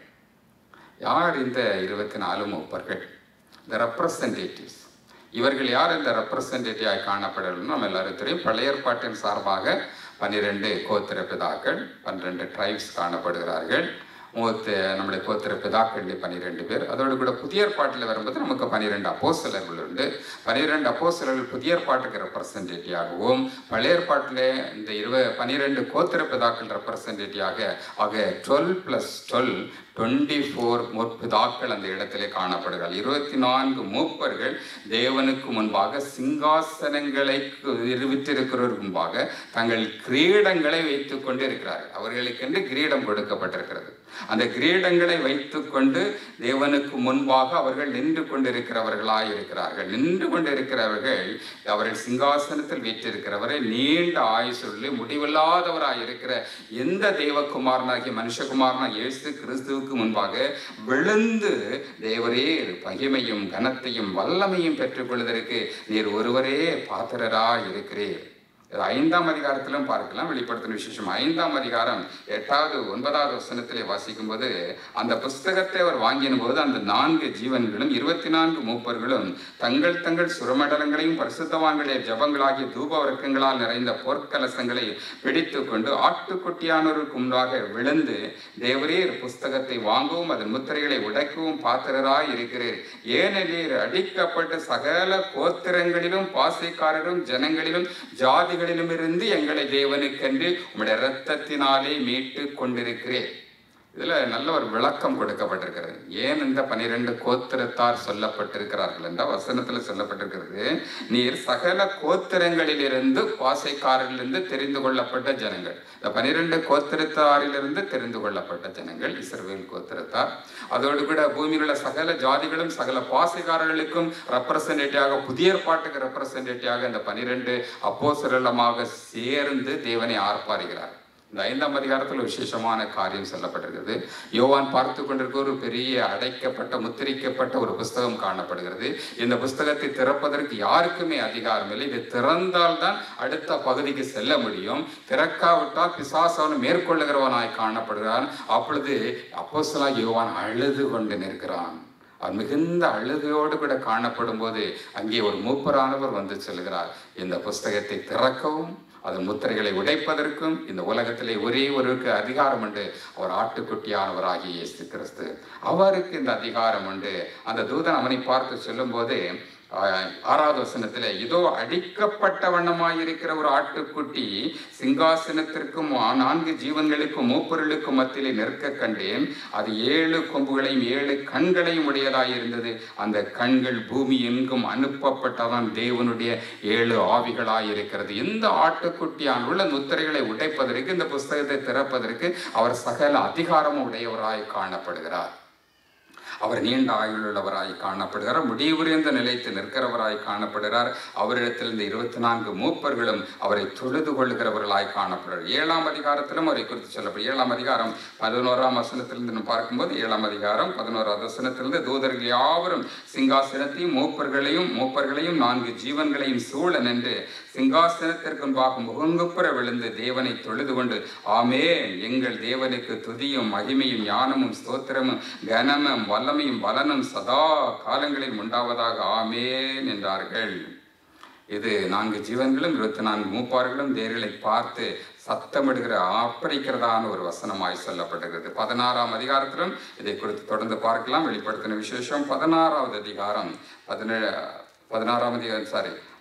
யார் இந்த இருபத்தி நாலு மூப்பர்கள் த ரெப்ரசன்டேட்டிவ்ஸ் இவர்கள் யார் இந்த ரெப்ரசன்டேட்டிவாக காணப்படணும் நம்ம எல்லாரும் தெரியும் பழைய ஏற்பாட்டின் சார்பாக பன்னிரெண்டு கோத்திர பிதாக்கள் பன்னிரெண்டு ட்ரைப்ஸ் காணப்படுகிறார்கள் மூத்த நம்முடைய கோத்திர பிதாக்கள் பன்னிரெண்டு பேர் அதோடு கூட புதிய ஏற்பாட்டில் வரும்போது நமக்கு பன்னிரெண்டு அப்போஸ்தலர்கள் உண்டு பன்னிரெண்டு அப்போஸ்தலர்கள் புதிய ஏற்பாட்டுக்கு ரெப்ரசன்டேட்டிவாகவும் பழைய ஏற்பாட்டில் இந்த இருவ பன்னிரெண்டு கோத்திர பிதாக்கள் ரெப்ரசன்டேட்டிவாக ஆக twelve plus twelve twenty four முற்பிதாக்கள் அந்த இடத்திலே காணப்படுகிறார்கள் இருபத்தி நான்கு மூப்பர்கள் தேவனுக்கு முன்பாக சிங்காசனங்களை விற்றிருக்கிறவருக்கு முன்பாக தங்கள் கிரீடங்களை வைத்துக் கொண்டு இருக்கிறார்கள் அவர்களுக்கென்று கிரீடம் கொடுக்கப்பட்டிருக்கிறது அந்த கிரீடங்களை வைத்துக்கொண்டு தேவனுக்கு முன்பாக அவர்கள் நின்று கொண்டிருக்கிறவர்களாய் இருக்கிறார்கள் நின்று கொண்டிருக்கிறவர்கள் அவர்கள் சிங்காசனத்தில் வீற்றிருக்கிறவரை நீண்ட ஆயுசுள்ளே முடிவில்லாதவராய் இருக்கிற எந்த தேவகுமாரனாகிய மனுஷகுமாரனா இயேசு கிறிஸ்துவுக்கு முன்பாக விழுந்து தேவரே மகிமையும் கனத்தையும் வல்லமையும் பெற்றுக்கொள்வதற்கு நீர் ஒருவரே பாத்திரராய் இருக்கிறீர் இது ஐந்தாம் அதிகாரத்திலும் பார்க்கலாம் வெளிப்படுத்தின விசேஷம் ஐந்தாம் அதிகாரம் எட்டாவது ஒன்பதாவது வசனத்திலே வாசிக்கும்போது அந்த புஸ்தகத்தை அவர் வாங்கின போது அந்த நான்கு ஜீவன்களும் இருபத்தி நான்கு மூப்பர்களும் தங்கள் தங்கள் சுரமண்டலங்களையும் பரிசுத்தவான்களுடைய ஜபங்களாகிய தூப வர்க்கங்களால் நிறைந்த பொற்கலசங்களை பிடித்து கொண்டு ஆட்டுக்குட்டியானோருக்கு முன்பாக விழுந்து தேவரீர் புஸ்தகத்தை வாங்கவும் அதன் முத்திரைகளை உடைக்கவும் பாத்திரராய் இருக்கிறீர் ஏனெனில் அடிக்கப்பட்ட சகல கோத்திரங்களிலும் பாசைக்காரரும் ஜனங்களிலும் ஜாதிகள் ஜனங்களிடமிருந்து எங்களை தேவனுக்கென்று உம்முடைய இரத்தத்தினாலே மீட்டு கொண்டிருக்கிறேன் இதுல நல்ல ஒரு விளக்கம் கொடுக்கப்பட்டிருக்கிறது ஏன் இந்த பனிரெண்டு கோத்திரத்தார் சொல்லப்பட்டிருக்கிறார்கள் என்ற வசனத்துல சொல்லப்பட்டிருக்கிறது நீர் சகல கோத்திரங்களிலிருந்து பாசைக்காரர்களிருந்து தெரிந்து கொள்ளப்பட்ட ஜனங்கள் இந்த பனிரெண்டு கோத்திரத்தாரிலிருந்து தெரிந்து கொள்ளப்பட்ட ஜனங்கள் இஸ்ரவேல் கோத்திரத்தார் அதோடு கூட பூமியில் உள்ள சகல ஜாதிகளும் சகல பாசைக்காரர்களுக்கும் ரெப்ரசன்டேட்டிவாக புதிய ஏற்பாட்டுக்கு ரெப்ரசன்டேட்டிவாக இந்த பனிரெண்டு அப்போசரலமாக சேர்ந்து தேவனை ஆர்ப்பாருகிறார் இந்த ஐந்தாம் அதிகாரத்தில் விசேஷமான காரியம் சொல்லப்பட்டிருக்கிறது யோவான் பார்த்து கொண்டிருக்க ஒரு பெரிய அடைக்கப்பட்ட முத்திரிக்கப்பட்ட ஒரு புஸ்தகம் காணப்படுகிறது இந்த புஸ்தகத்தை திறப்பதற்கு யாருக்குமே அதிகாரம் இல்லை இது திறந்தால்தான் அடுத்த பகுதிக்கு செல்ல முடியும் திறக்காவிட்டால் பிசாசவன் மேற்கொள்ளுகிறவனாய் காணப்படுகிறான் அப்பொழுது அப்போஸ்தலா யோவான் அழுது கொண்டு நிற்கிறான் அவர் மிகுந்த அழுகையோடு கூட காணப்படும் போது அங்கே ஒரு மூப்பரானவர் வந்து சொல்கிறார் இந்த புஸ்தகத்தை திறக்கவும் அதன் முத்திரைகளை உடைப்பதற்கும் இந்த உலகத்திலே ஒரே ஒருக்கு அதிகாரம் உண்டு அவர் ஆட்டுக்குட்டியானவராகிய இயேசு கிறிஸ்து அவருக்கு இந்த அதிகாரம் உண்டு அந்த தூதன் அவனை பார்த்து சொல்லும்போது ஆறாவது வசனத்துல இதோ அடிக்கப்பட்ட வண்ணமாயிருக்கிற ஒரு ஆட்டுக்குட்டி சிங்காசனத்திற்கும் நான்கு ஜீவன்களுக்கும் மூப்பொருளுக்கும் மத்தியிலே நிற்க கண்டேன் அது ஏழு கொம்புகளையும் ஏழு கண்களையும் உடையதாயிருந்தது அந்த கண்கள் பூமி எங்கும் அனுப்பப்பட்டதான் தேவனுடைய ஏழு ஆவிகளாயிருக்கிறது இந்த ஆட்டுக்குட்டியான் உள்ள முத்திரைகளை உடைப்பதற்கு இந்த புஸ்தகத்தை திறப்பதற்கு அவர் சகல அதிகாரமும் உடையவராய் காணப்படுகிறார் அவர் நீண்ட ஆயுளுள்ளவராய் காணப்படுகிறார் முடிவுரைந்த நிலைத்து நிற்கிறவராய் காணப்படுகிறார் அவரிடத்தில் இந்த இருபத்தி நான்கு மூப்பர்களும் அவரை தொழுது கொள்ளுகிறவர்களாய் காணப்படுகிறார் ஏழாம் அதிகாரத்திலும் அவரை குறித்து சொல்லப்படும் ஏழாம் அதிகாரம் பதினோராம் வசனத்திலிருந்து நம்ம பார்க்கும்போது ஏழாம் அதிகாரம் பதினோராம் வசனத்திலிருந்து தூதர்கள் யாவரும் சிங்காசனத்தையும் மூப்பர்களையும் மூப்பர்களையும் நான்கு ஜீவன்களையும் சூழ நின்று சிங்காசனத்திற்கு முன்பாக முகங்குப்புற விழுந்து தேவனை தொழுது கொண்டு ஆமேன் எங்கள் தேவனுக்கு துதியும் மகிமையும் ஞானமும் ஸ்தோத்திரமும் கனமும் வல்லமையும் பலனும் சதா காலங்களில் உண்டாவதாக ஆமேன் என்றார்கள் இது நான்கு ஜீவன்களும் இருபத்தி நான்கு மூப்பார்களும் தேர்களை பார்த்து சத்தமிடுகிற ஆப்பரிக்கிறதான ஒரு வசனமாய் சொல்லப்படுகிறது பதினாறாம் அதிகாரத்திலும் இதை குறித்து தொடர்ந்து பார்க்கலாம் வெளிப்படுத்தின விசேஷம் பதினாறாவது அதிகாரம் பதினேழு பதினாறாம் அதிகாரம் சாரி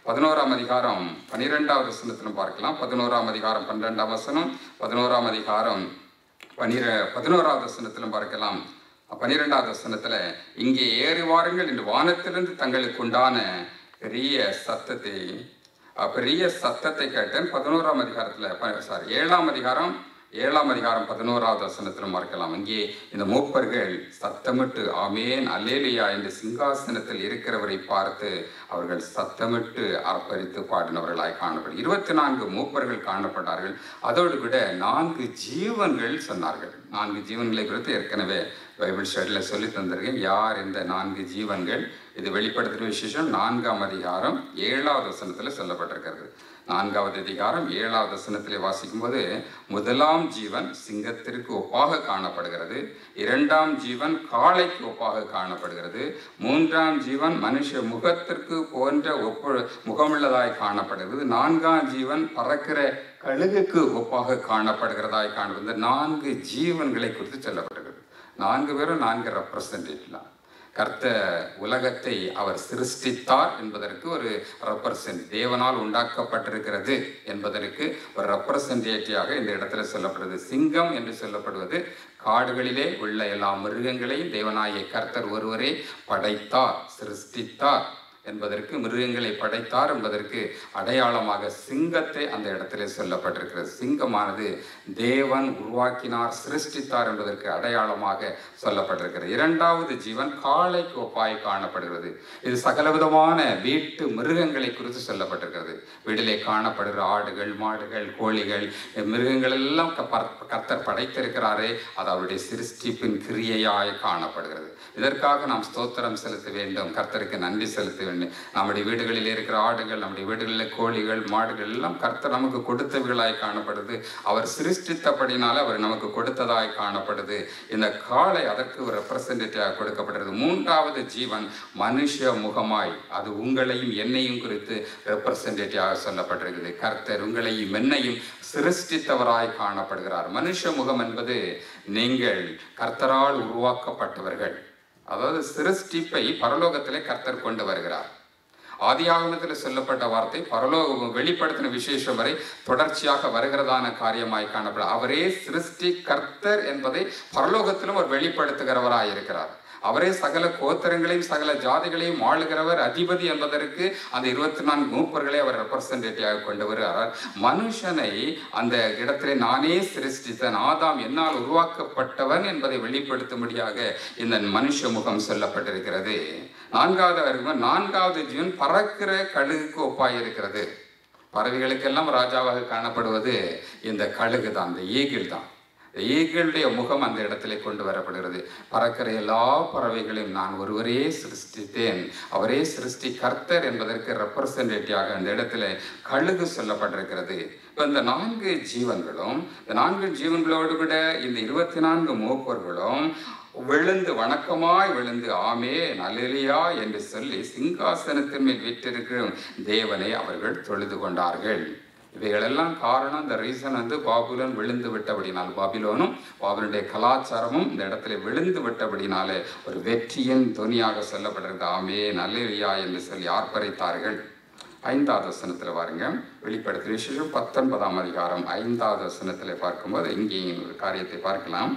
பதினோராம் அதிகாரம் பனிரெண்டாவது வசனத்திலும் பார்க்கலாம் பதினோராம் அதிகாரம் பன்னிரெண்டாம் வசனம் பதினோராம் அதிகாரம் பனிர பதினோராவது வசனத்திலும் பார்க்கலாம் பனிரெண்டாவது வசனத்துல இங்கே ஏறி வாருங்கள் என்று வானத்திலிருந்து தங்களுக்கு உண்டான பெரிய சத்தத்தை அஹ், பெரிய சத்தத்தை கேட்டேன் பதினோராம் அதிகாரத்துல சாரி ஏழாம் அதிகாரம் ஏழாம் அதிகாரம் பதினோராவது வசனத்திலும் பார்க்கலாம் இங்கே இந்த மூப்பர்கள் சத்தமிட்டு ஆமேன் அல்லேலியா என்று சிங்காசனத்தில் இருக்கிறவரை பார்த்து அவர்கள் சத்தமிட்டு அர்ப்பரித்து பாடினவர்களாய் காணப்படும் இருபத்தி நான்கு மூப்பர்கள் காணப்பட்டார்கள் அதோடு கூட நான்கு ஜீவன்கள் சொன்னார்கள் நான்கு ஜீவன்களை குறித்து ஏற்கனவே பைபிள் ஸ்டடியில் சொல்லி தந்திருக்கேன் யார் இந்த நான்கு ஜீவன்கள் இது வெளிப்படுத்துகிற விசேஷம் நான்காம் அதிகாரம் ஏழாவது வசனத்தில் சொல்லப்பட்டிருக்கிறது நான்காவது அதிகாரம் ஏழாவது வசனத்திலே வாசிக்கும்போது முதலாம் ஜீவன் சிங்கத்திற்கு ஒப்பாக காணப்படுகிறது இரண்டாம் ஜீவன் காளைக்கு ஒப்பாக காணப்படுகிறது மூன்றாம் ஜீவன் மனுஷ முகத்திற்கு போன்ற ஒப்பு முகமுள்ளதாய் காணப்படுகிறது நான்காம் ஜீவன் பறக்கிற கழுகுக்கு ஒப்பாக காணப்படுகிறதாய் காணப்படுகிறது இந்த நான்கு ஜீவன்களை குறித்து சொல்லப்படுகிறது நான்கு பேரும் நான்கு ரெப்ரசன்டேட்டிவ்லாம் கர்த்த உலகத்தை அவர் சிருஷ்டித்தார் என்பதற்கு ஒரு ரெப்ரசன்ட் தேவனால் உண்டாக்கப்பட்டிருக்கிறது என்பதற்கு ஒரு ரெப்ரசன்டேட்டிவாக இந்த இடத்துல சொல்லப்படுது சிங்கம் என்று சொல்லப்படுவது காடுகளிலே உள்ள எல்லா மிருகங்களையும் தேவனாகிய கர்த்தர் ஒருவரே படைத்தார் சிருஷ்டித்தார் என்பதற்கு மிருகங்களை படைத்தார் என்பதற்கு அடையாளமாக சிங்கத்தை அந்த இடத்திலே சொல்லப்பட்டிருக்கிறது சிங்கமானது தேவன் உருவாக்கினார் சிருஷ்டித்தார் என்பதற்கு அடையாளமாக சொல்லப்பட்டிருக்கிறது இரண்டாவது ஜீவன் காளைக்கு ஒப்பாய் காணப்படுகிறது இது சகலவிதமான வீட்டு மிருகங்களை குறித்து சொல்லப்பட்டிருக்கிறது வீட்டிலே காணப்படுகிற ஆடுகள் மாடுகள் கோழிகள் மிருகங்கள் எல்லாம் க- பர்- கர்த்தர் படைத்திருக்கிறாரே அது அவருடைய சிருஷ்டிப்பின் கிரியையாய் காணப்படுகிறது இதற்காக நாம் ஸ்தோத்திரம் செலுத்த வேண்டும் கர்த்தருக்கு நன்றி செலுத்த வேண்டும் நம்முடைய வீடுகளில் இருக்கிற ஆடுகள் நம்முடைய வீடுகளில் கோழிகள் மாடுகள் எல்லாம் கர்த்தர் நமக்கு கொடுத்தவைகளாய் காணப்படுது அவர் சிருஷ்டித்தபடினால அவர் நமக்கு கொடுத்ததாய் காணப்படுது இந்த காளை அதற்கு ஒரு ரெப்ரசன்டேட்டிவாக கொடுக்கப்படுறது மூன்றாவது ஜீவன் மனுஷ முகமாய் அது உங்களையும் என்னையும் குறித்து ரெப்ரசன்டேட்டிவாக சொல்லப்பட்டிருக்குது கர்த்தர் உங்களையும் என்னையும் சிருஷ்டித்தவராய் காணப்படுகிறார் மனுஷ முகம் என்பது நீங்கள் கர்த்தரால் உருவாக்கப்பட்டவர்கள் அதாவது சிருஷ்டிப்பை பரலோகத்திலே கர்த்தர் கொண்டு வருகிறார் ஆதியாகமத்தில் சொல்லப்பட்ட வார்த்தை பரலோகம் வெளிப்படுத்தின விசேஷம் வரை தொடர்ச்சியாக வருகிறதான காரியமாய் காணப்படும் அவரே சிருஷ்டி கர்த்தர் என்பதை பரலோகத்திலும் அவர் வெளிப்படுத்துகிறவராய் இருக்கிறார் அவரே சகல கோத்திரங்களையும் சகல ஜாதிகளையும் ஆளுகிறவர் அதிபதி என்பதற்கு அந்த இருபத்தி நான்கு மூப்பர்களை அவர் ரெப்ரசன்டேட்டிவாக கொண்டு வருகிறார் மனுஷனை அந்த இடத்திலே நானே சிருஷ்டித்தன் ஆதாம் என்னால் உருவாக்கப்பட்டவன் என்பதை வெளிப்படுத்தும்படியாக இந்த மனுஷ முகம் சொல்லப்பட்டிருக்கிறது நான்காவது அறிவு நான்காவது ஜீவன் பறக்கிற கழுகுக்கு ஒப்பாய் இருக்கிறது பறவைகளுக்கெல்லாம் ராஜாவாக காணப்படுவது இந்த கழுகு தான் இந்த ஈகிள் தான் இந்த ஈகிளுடைய முகம் அந்த இடத்திலே கொண்டு வரப்படுகிறது பறக்கிற எல்லா பறவைகளையும் நான் ஒருவரே சிருஷ்டித்தேன் அவரே சிருஷ்டி கர்த்தர் என்பதற்கு ரெப்ரசன்டேட்டிவாக அந்த இடத்துல கழுகு சொல்லப்பட்டிருக்கிறது இப்போ இந்த நான்கு ஜீவன்களும் இந்த நான்கு ஜீவன்களோடு கூட இந்த இருபத்தி நான்கு மூப்பர்களும் விழுந்து வணக்கமாய் விழுந்து ஆமே நல்லலியா என்று சொல்லி சிங்காசனத்தின் மேல் விற்றிருக்கும் தேவனை அவர்கள் தொழுது கொண்டார்கள் இவைகளெல்லாம் காரணம் இந்த ரீசன் வந்து பாபுலன் விழுந்து விட்டபடினால் பாபிலோனும் பாபுலனுடைய கலாச்சாரமும் இந்த இடத்துல விழுந்து விட்டபடினாலே ஒரு வெற்றியின் துணியாக சொல்லப்பட்டிருக்கு ஆமே நல்லலியா என்று சொல்லி ஆர்ப்பரித்தார்கள் ஐந்தாவது வசனத்தில் பாருங்க வெளிப்படுத்தின விசேஷம் பத்தொன்பதாம் அதிகாரம் ஐந்தாவது வசனத்தில் பார்க்கும்போது இங்கேயும் ஒரு காரியத்தை பார்க்கலாம்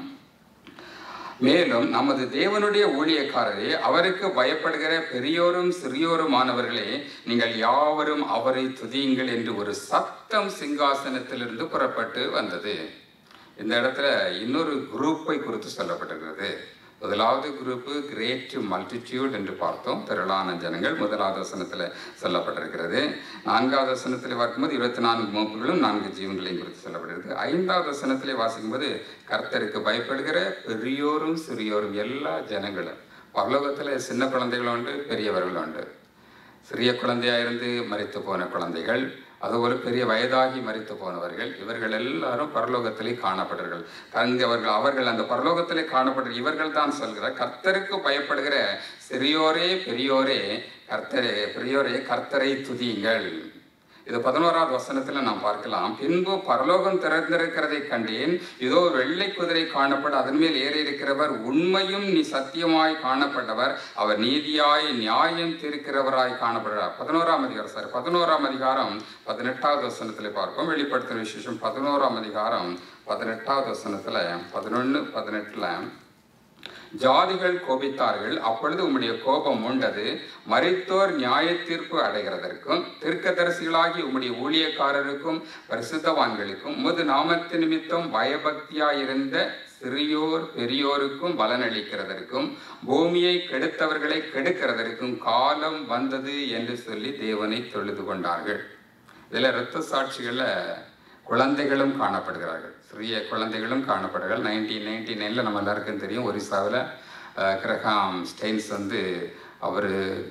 மேலும் நமது தேவனுடைய ஊழியக்காரரே அவருக்கு பயப்படுகிற பெரியோரும் சிறியோருமானவர்களே நீங்கள் யாவரும் அவரை துதியுங்கள் என்று ஒரு சத்தம் சிங்காசனத்திலிருந்து புறப்பட்டு வந்தது இந்த இடத்துல இன்னொரு குரூப்பை குறித்து சொல்லப்பட்டிருக்கிறது முதலாவது குரூப்பு கிரேட் மல்டிடியூட் என்று பார்த்தோம் திரளான ஜனங்கள் முதலாவது வசனத்தில் சொல்லப்பட்டிருக்கிறது நான்காவது வசனத்தில் பார்க்கும்போது இருபத்தி நான்கு மூப்புகளும் நான்கு ஜீவன்களையும் குறித்து சொல்லப்படுகிறது ஐந்தாவது வசனத்திலே வாசிக்கும்போது கர்த்தருக்கு பயப்படுகிற பெரியோரும் சிறியோரும் எல்லா ஜனங்களும் பரலோகத்தில் சின்ன குழந்தைகள் உண்டு பெரியவர்கள் உண்டு சிறிய குழந்தையா இருந்து மரித்து போன குழந்தைகள் அதுபோல பெரிய வயதாகி மரித்து போனவர்கள் இவர்கள் எல்லாரும் பரலோகத்திலே காணப்படுகிறார்கள் அங்கே அவர்கள் அவர்கள் அந்த பரலோகத்திலே காணப்படுற இவர்கள் தான் சொல்கிற கர்த்தருக்கு பயப்படுகிற சிறியோரே பெரியோரே கர்த்தரே பெரியோரே கர்த்தரை துதியுங்கள் இது பதினோராவது வசனத்துல நாம் பார்க்கலாம் பின்பு பரலோகம் திறந்திருக்கிறதை கண்டேன் இதோ ஒரு வெள்ளை குதிரை காணப்பட அதன் மேல் ஏறி இருக்கிறவர் உண்மையும் நீ சத்தியமாய் காணப்பட்டவர் அவர் நீதியாய் நியாயம் தீர்க்கிறவராய் காணப்படுகிறார் பதினோராம் அதிகாரம் சார் பதினோராம் அதிகாரம் பதினெட்டாவது வசனத்துல பார்ப்போம் வெளிப்படுத்தின விசேஷம் பதினோராம் அதிகாரம் பதினெட்டாவது வசனத்துல பதினொன்னு பதினெட்டுல ஜாதிகள் கோபித்தார்கள் அப்பொழுது உம்முடைய கோபம் உண்டது மரித்தோர் நியாய தீர்ப்பு அடைகிறதற்கும் தீர்க்கதரிசிகளாகி உம்முடைய ஊழியக்காரருக்கும் பரிசுத்தவான்களுக்கும் உமது நாமத்து நிமித்தம் பயபக்தியாயிருந்த சிறியோர் பெரியோருக்கும் பலனளிக்கிறதற்கும் பூமியை கெடுத்தவர்களை கெடுக்கிறதற்கும் காலம் வந்தது என்று சொல்லி தேவனை தொழுது கொண்டார்கள் இதில் இரத்த சாட்சிகளில் குழந்தைகளும் காணப்படுகிறார்கள் சிறிய குழந்தைகளும் காணப்படுகிறார்கள் நைன்டீன் நைன்டி நைனில் நம்ம எல்லாருக்கும் தெரியும் ஒரிசாவில் கிரகாம் ஸ்டெயின்ஸ் வந்து அவர்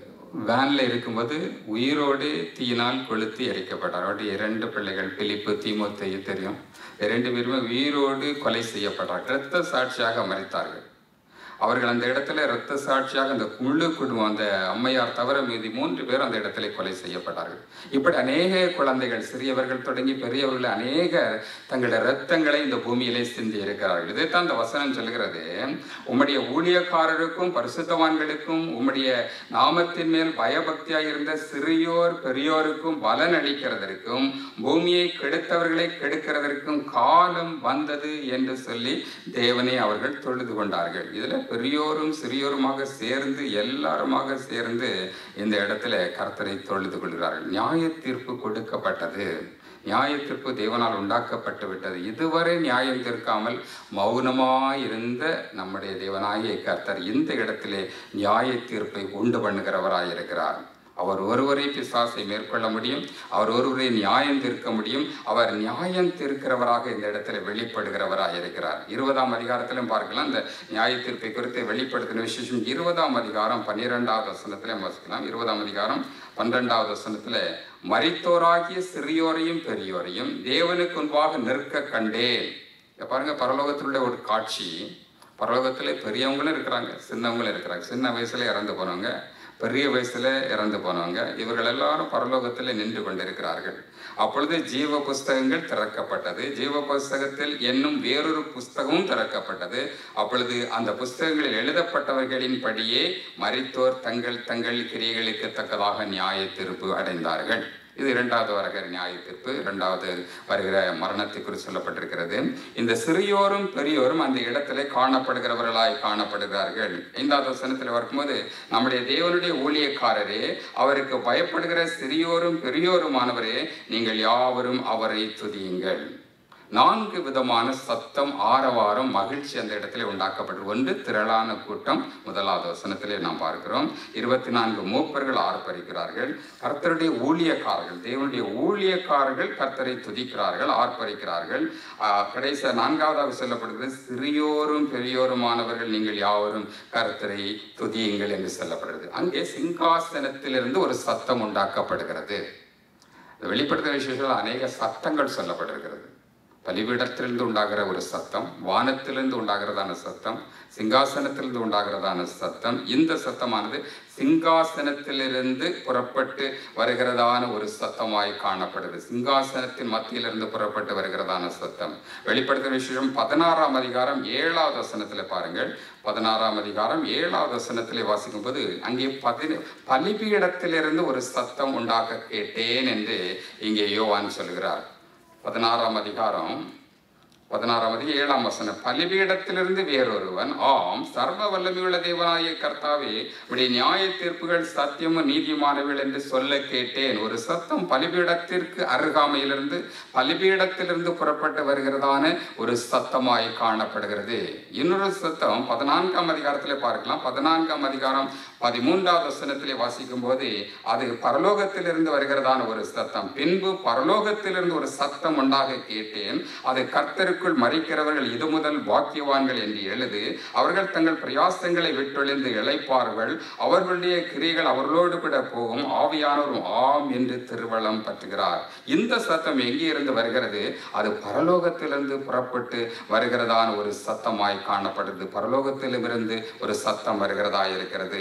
வேனில் இருக்கும்போது உயிரோடு தீயினால் கொளுத்தி எரிக்கப்பட்டார் அவருடைய இரண்டு பிள்ளைகள் பிலிப்பு தீமோத்தேயு தெரியும் இரண்டு பேருமே உயிரோடு கொலை செய்யப்பட்டார் இரத்த சாட்சியாக மறித்தார்கள் அவர்கள் அந்த இடத்துல இரத்த சாட்சியாக அந்த முழு குடும்பம் அந்த அம்மையார் தவிர மீதி மூன்று பேர் அந்த இடத்துல கொலை செய்யப்பட்டார்கள் இப்படி அநேக குழந்தைகள் சிறியவர்கள் தொடங்கி பெரியவர்கள் அநேக தங்களுடைய இரத்தங்களை இந்த பூமியிலே சிந்தி இருக்கிறார்கள் இதைத்தான் அந்த வசனம் சொல்கிறது உம்முடைய ஊழியக்காரருக்கும் பரிசுத்தவான்களுக்கும் உம்முடைய நாமத்தின் மேல் பயபக்தியாக இருந்த சிறியோர் பெரியோருக்கும் பலன் அளிக்கிறதற்கும் பூமியை கெடுத்தவர்களை கெடுக்கிறதற்கும் காலம் வந்தது என்று சொல்லி தேவனை அவர்கள் தொழுது கொண்டார்கள் இதுல பெரியோரும் சிறியோருமாக சேர்ந்து எல்லாருமாக சேர்ந்து இந்த இடத்துல கர்த்தரை தொழுது கொள்கிறார்கள் நியாய தீர்ப்பு கொடுக்கப்பட்டது நியாய தீர்ப்பு தேவனால் உண்டாக்கப்பட்டு விட்டது இதுவரை நியாயம் தீர்க்காமல் மௌனமாயிருந்த நம்முடைய தேவனாகிய கர்த்தர் இந்த இடத்திலே நியாய தீர்ப்பை உண்டு பண்ணுகிறவராய் இருக்கிறார் அவர் ஒருவரை பிசாசை மேற்கொள்ள முடியும் அவர் ஒருவரை நியாயம் தீர்க்க முடியும் அவர் நியாயம் தீர்க்கிறவராக இந்த இடத்துல வெளிப்படுகிறவராக இருக்கிறார் இருபதாம் அதிகாரத்திலும் பார்க்கலாம் இந்த நியாய தீர்ப்பை குறித்து வெளிப்படுத்தின விசேஷம் இருபதாம் அதிகாரம் பன்னிரெண்டாவது வசனத்திலே வாசிக்கலாம் இருபதாம் அதிகாரம் பன்னிரெண்டாவது வசனத்துல மரித்தோராகிய சிறியோரையும் பெரியோரையும் தேவனுக்கு முன்பாக நிற்க கண்டேன் இங்க பாருங்க பரலோகத்தில் உள்ள ஒரு காட்சி பரலோகத்தில் பெரியவங்களும் இருக்கிறாங்க சின்னவங்களும் இருக்கிறாங்க சின்ன வயசுல இறந்து போனவங்க பெரிய வயசுல இறந்து போனவங்க இவர்கள் எல்லாரும் பரலோகத்தில் நின்று கொண்டிருக்கிறார்கள் அப்பொழுது ஜீவ புஸ்தகங்கள் திறக்கப்பட்டது ஜீவ புஸ்தகத்தில் என்னும் வேறொரு புஸ்தகமும் திறக்கப்பட்டது அப்பொழுது அந்த புஸ்தகங்களில் எழுதப்பட்டவர்களின் படியே மரித்தோர் தங்கள் தங்கள் கிரியைகளுக்கு தக்கதாக நியாய தீர்ப்பு அடைந்தார்கள் இது இரண்டாவது வருகிற நியாய தீர்ப்பு இரண்டாவது வருகிற மரணத்தை குறித்து சொல்லப்பட்டிருக்கிறது இந்த சிறியோரும் பெரியோரும் அந்த இடத்துல காணப்படுகிறவர்களாய் காணப்படுகிறார்கள் ஐந்தாவது வசனத்தில் வரும்போது நம்முடைய தேவனுடைய ஊழியக்காரரே அவருக்கு பயப்படுகிற சிறியோரும் பெரியோருமானவரே நீங்கள் யாவரும் அவரை துதியுங்கள் நான்கு விதமான சத்தம் ஆரவாரம் மகிழ்ச்சி அந்த இடத்துல உண்டாக்கப்பட்டு ஒன்று திரளான கூட்டம் முதலாவது வசனத்திலே நாம் பார்க்கிறோம் இருபத்தி நான்கு மூப்பர்கள் ஆர்ப்பரிக்கிறார்கள் கர்த்தருடைய ஊழியக்காரர்கள் தேவனுடைய ஊழியக்காரர்கள் கர்த்தரை துதிக்கிறார்கள் ஆர்ப்பரிக்கிறார்கள் ஆஹ், கடைசி நான்காவதாக சொல்லப்படுகிறது சிறியோரும் பெரியோருமானவர்கள் நீங்கள் யாவரும் கர்த்தரை துதியுங்கள் என்று சொல்லப்படுகிறது அங்கே சிங்காசனத்திலிருந்து ஒரு சத்தம் உண்டாக்கப்படுகிறது இந்த வெளிப்படுத்தின விசேஷத்தில் அநேக சத்தங்கள் சொல்லப்பட்டிருக்கிறது பலிபீடத்திலிருந்து உண்டாகிற ஒரு சத்தம் வானத்திலிருந்து உண்டாகிறதான சத்தம் சிங்காசனத்திலிருந்து உண்டாகிறதான சத்தம் இந்த சத்தமானது சிங்காசனத்திலிருந்து புறப்பட்டு வருகிறதான ஒரு சத்தமாய் காணப்படுது சிங்காசனத்தின் மத்தியிலிருந்து புறப்பட்டு வருகிறதான சத்தம் வெளிப்படுத்தின விஷயம் பதினாறாம் அதிகாரம் ஏழாவது வசனத்தில் பாருங்கள் பதினாறாம் அதிகாரம் ஏழாவது வசனத்திலே வாசிக்கும்போது அங்கே பதின பலிபீடத்திலிருந்து ஒரு சத்தம் உண்டாக கேட்டேன் என்று இங்கே யோவான் சொல்கிறார் பதினாறாம் அதிகாரம் பதினாறாம் அதிகாரம் ஏழாம் வசனம் பலிபீடத்திலிருந்து வேறொருவன் ஆம் சர்வ வல்லமையுள்ள தேவனாய கர்த்தாவே உடைய நியாய தீர்ப்புகள் சத்தியமும் நீதியுமானவள் என்று சொல்ல கேட்டேன் ஒரு சத்தம் பலிபீடத்திற்கு அருகாமையிலிருந்து பலிபீடத்திலிருந்து புறப்பட்டு வருகிறதான ஒரு சத்தமாய் காணப்படுகிறது இன்னொரு சத்தம் பதினான்காம் அதிகாரத்திலே பார்க்கலாம் பதினான்காம் அதிகாரம் பதிமூன்றாவது வசனத்திலே வாசிக்கும் போது அது பரலோகத்திலிருந்து வருகிறதான ஒரு சத்தம் பின்பு பரலோகத்திலிருந்து ஒரு சத்தம் உண்டாக கேட்டேன் அது கர்த்தருக்குள் மறிக்கிறவர்கள் இது முதல் பாக்கியவான்கள் என்று எழுது அவர்கள் தங்கள் பிரயாசங்களை விட்டொழிந்து இழைப்பார்கள் அவர்களுடைய கிரிகள் அவர்களோடு கூட போகும் ஆவியானவரும் ஆம் என்று திருவள்ளம் பற்றுகிறார் இந்த சத்தம் எங்கே இருந்து வருகிறது அது பரலோகத்திலிருந்து புறப்பட்டு வருகிறதான ஒரு சத்தமாய் காணப்படுது பரலோகத்திலிருந்து ஒரு சத்தம் வருகிறதா இருக்கிறது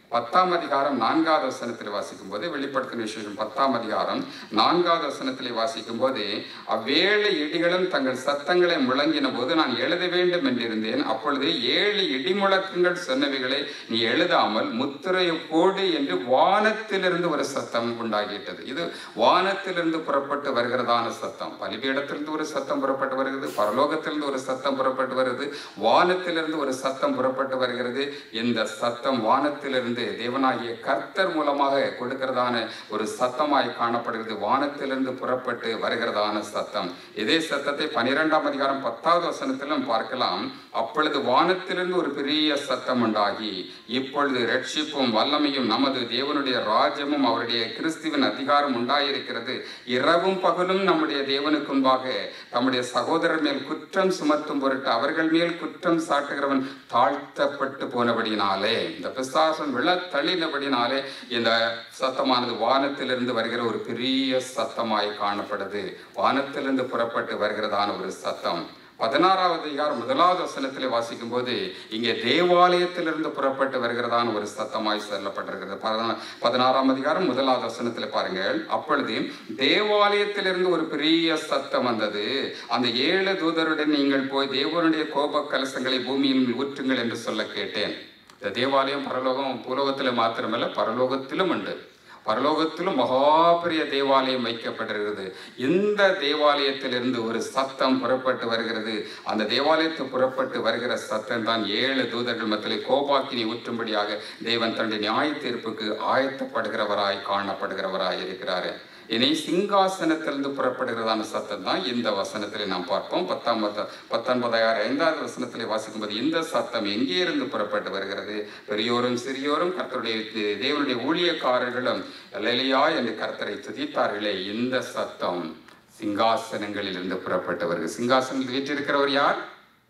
பத்தாம் அதிகாரம் நான்காவது வசனத்தில் வாசிக்கும் போது வெளிப்படுத்தின விசேஷம் பத்தாம் அதிகாரம் நான்காவது வசனத்தில் வாசிக்கும் போது அவ்வேழு இடிகளும் தங்கள் சத்தங்களை முழங்கின போது நான் எழுத வேண்டும் என்றிருந்தேன் அப்பொழுது ஏழு இடிமுழக்கங்கள் சொன்னவைகளை நீ எழுதாமல் முத்திரையை போடு என்று வானத்திலிருந்து ஒரு சத்தம் உண்டாகிட்டது இது வானத்திலிருந்து புறப்பட்டு வருகிறதான சத்தம் பலிபீடத்திலிருந்து ஒரு சத்தம் புறப்பட்டு வருகிறது பரலோகத்திலிருந்து ஒரு சத்தம் புறப்பட்டு வருகிறது வானத்திலிருந்து ஒரு சத்தம் புறப்பட்டு வருகிறது இந்த சத்தம் வானத்திலிருந்து தேவனாகிய கர்த்தர் மூலமாக கொடுக்கிறதான ஒரு சத்தமாய் காணப்படுகிறது வானத்திலிருந்து புறப்பட்டு வருகிறதான சத்தம் இதே சத்தத்தை பனிரெண்டாம் அதிகாரம் பத்தாவது வசனத்திலும் பார்க்கலாம் அப்பொழுது வானத்திலிருந்து ஒரு பெரிய சத்தம் உண்டாகி இப்பொழுது ரட்சிப்பும் வல்லமையும் நமது தேவனுடைய ராஜ்யமும் அவருடைய கிறிஸ்துவின் அதிகாரம் உண்டாயிருக்கிறது இரவும் பகலும் நம்முடைய தேவனுக்கு முன்பாக தம்முடைய சகோதரர் மேல் குற்றம் சுமத்தும் பொருட்டு அவர்கள் மேல் குற்றம் சாட்டுகிறவன் தாழ்த்தப்பட்டு போனபடினாலே இந்த பிசாசன் விழ தள்ளினபடினாலே இந்த சத்தமானது வானத்திலிருந்து வருகிற ஒரு பெரிய சத்தமாய் காணப்படுது வானத்திலிருந்து புறப்பட்டு வருகிறதான ஒரு சத்தம் பதினாறாவது அதிகாரம் முதலாவது வசனத்திலே வாசிக்கும் போது இங்கே தேவாலயத்திலிருந்து புறப்பட்டு வருகிறதான ஒரு சத்தமாய் சொல்லப்பட்டிருக்கிறது பதினா- பதினாறாம் அதிகாரம் முதலாவது வசனத்தில் பாருங்கள் அப்பொழுது தேவாலயத்திலிருந்து ஒரு பெரிய சத்தம் வந்தது அந்த ஏழு தூதருடன் நீங்கள் போய் தேவனுடைய கோப கலசங்களை பூமியில் ஊற்றுங்கள் என்று சொல்ல கேட்டேன் இந்த தேவாலயம் பரலோகம் பூலோகத்தில் மாத்திரமல்ல பரலோகத்திலும் உண்டு பரலோகத்திலும் மகா பெரிய தேவாலயம் வைக்கப்பட்டிருக்கிறது இந்த தேவாலயத்திலிருந்து ஒரு சத்தம் புறப்பட்டு வருகிறது அந்த தேவாலயத்து புறப்பட்டு வருகிற சத்தம் தான் ஏழு தூதர்கள் மத்தியிலே கோபாக்கினி ஊற்றும்படியாக தேவன் தன்னுடைய நியாய தீர்ப்புக்கு ஆயத்தப்படுகிறவராய் காணப்படுகிறவராய் இருக்கிறாரு இனி சிங்காசனத்திலிருந்து புறப்படுகிறதான சத்தம் தான் இந்த வசனத்திலே நாம் பார்ப்போம் பத்தாம் பத்த பத்தொன்பதாயிரம் ஐந்தாவது வசனத்திலே வாசிக்கும்போது இந்த சத்தம் எங்கே இருந்து புறப்பட்டு வருகிறது பெரியோரும் சிறியோரும் கர்த்தருடைய தே- தேவனுடைய ஊழியக்காரர்களும் லலியா என்று கர்த்தரை துதித்தார்களே இந்த சத்தம் சிங்காசனங்களில் இருந்து புறப்பட்டு வருகிறது சிங்காசனத்தில் வீற்றிருக்கிறவர் யார்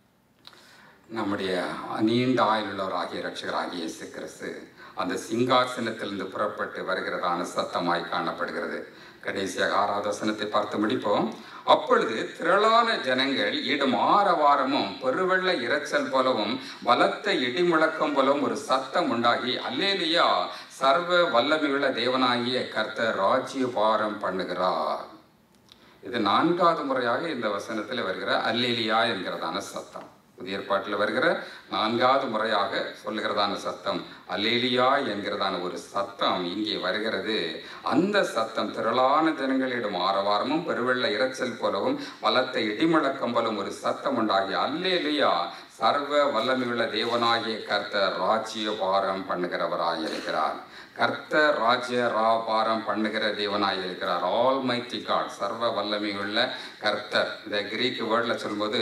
நம்முடைய நீண்ட ஆயுள்ளவராகிய ரட்சகராகிய இயேசு கிறிஸ்து அந்த சிங்காசனத்திலிருந்து புறப்பட்டு வருகிறதான சத்தமாய் காணப்படுகிறது கடைசியாக ஆறாவது வசனத்தை பார்த்து முடிப்போம் அப்பொழுது திரளான ஜனங்கள் இடும் ஆரவாரமும் பெருவெள்ள இரைச்சல் போலவும் பலத்த இடிமுழக்கம் போலவும் ஒரு சத்தம் உண்டாகி அல்லேலியா சர்வ வல்லமையுள்ள தேவனாகிய கர்த்தர் ராஜ்யபாரம் பண்ணுகிறார் இது நான்காவது முறையாக இந்த வசனத்தில் வருகிற அல்லேலியா என்கிறதான சத்தம் புதிய ஏற்பாட்டில் வருகிற நான்காவது முறையாக சொல்லுகிறதான சத்தம் அல்லேலியா என்கிறதான ஒரு சத்தம் இங்கே வருகிறது அந்த சத்தம் திரளான ஜனங்களிடம் ஆரவாரமும் பெருவெள்ள இரைச்சல் போலவும் பலத்த இடிமுழக்கம் போலும் ஒரு சத்தம் உண்டாகி அல்லேலியா சர்வ வல்லமையுள்ள தேவனாகிய கர்த்தர் ராஜ்ய பாரம் பண்ணுகிறவராய் இருக்கிறார் கர்த்தர் ராஜ்ய ராபாரம் பண்ணுகிற தேவனாய் இருக்கிறார் ஆல் மைட்டி காட் சர்வ வல்லமையுள்ள கர்த்தர் இந்த கிரீக் வேர்டில் சொல்லும்போது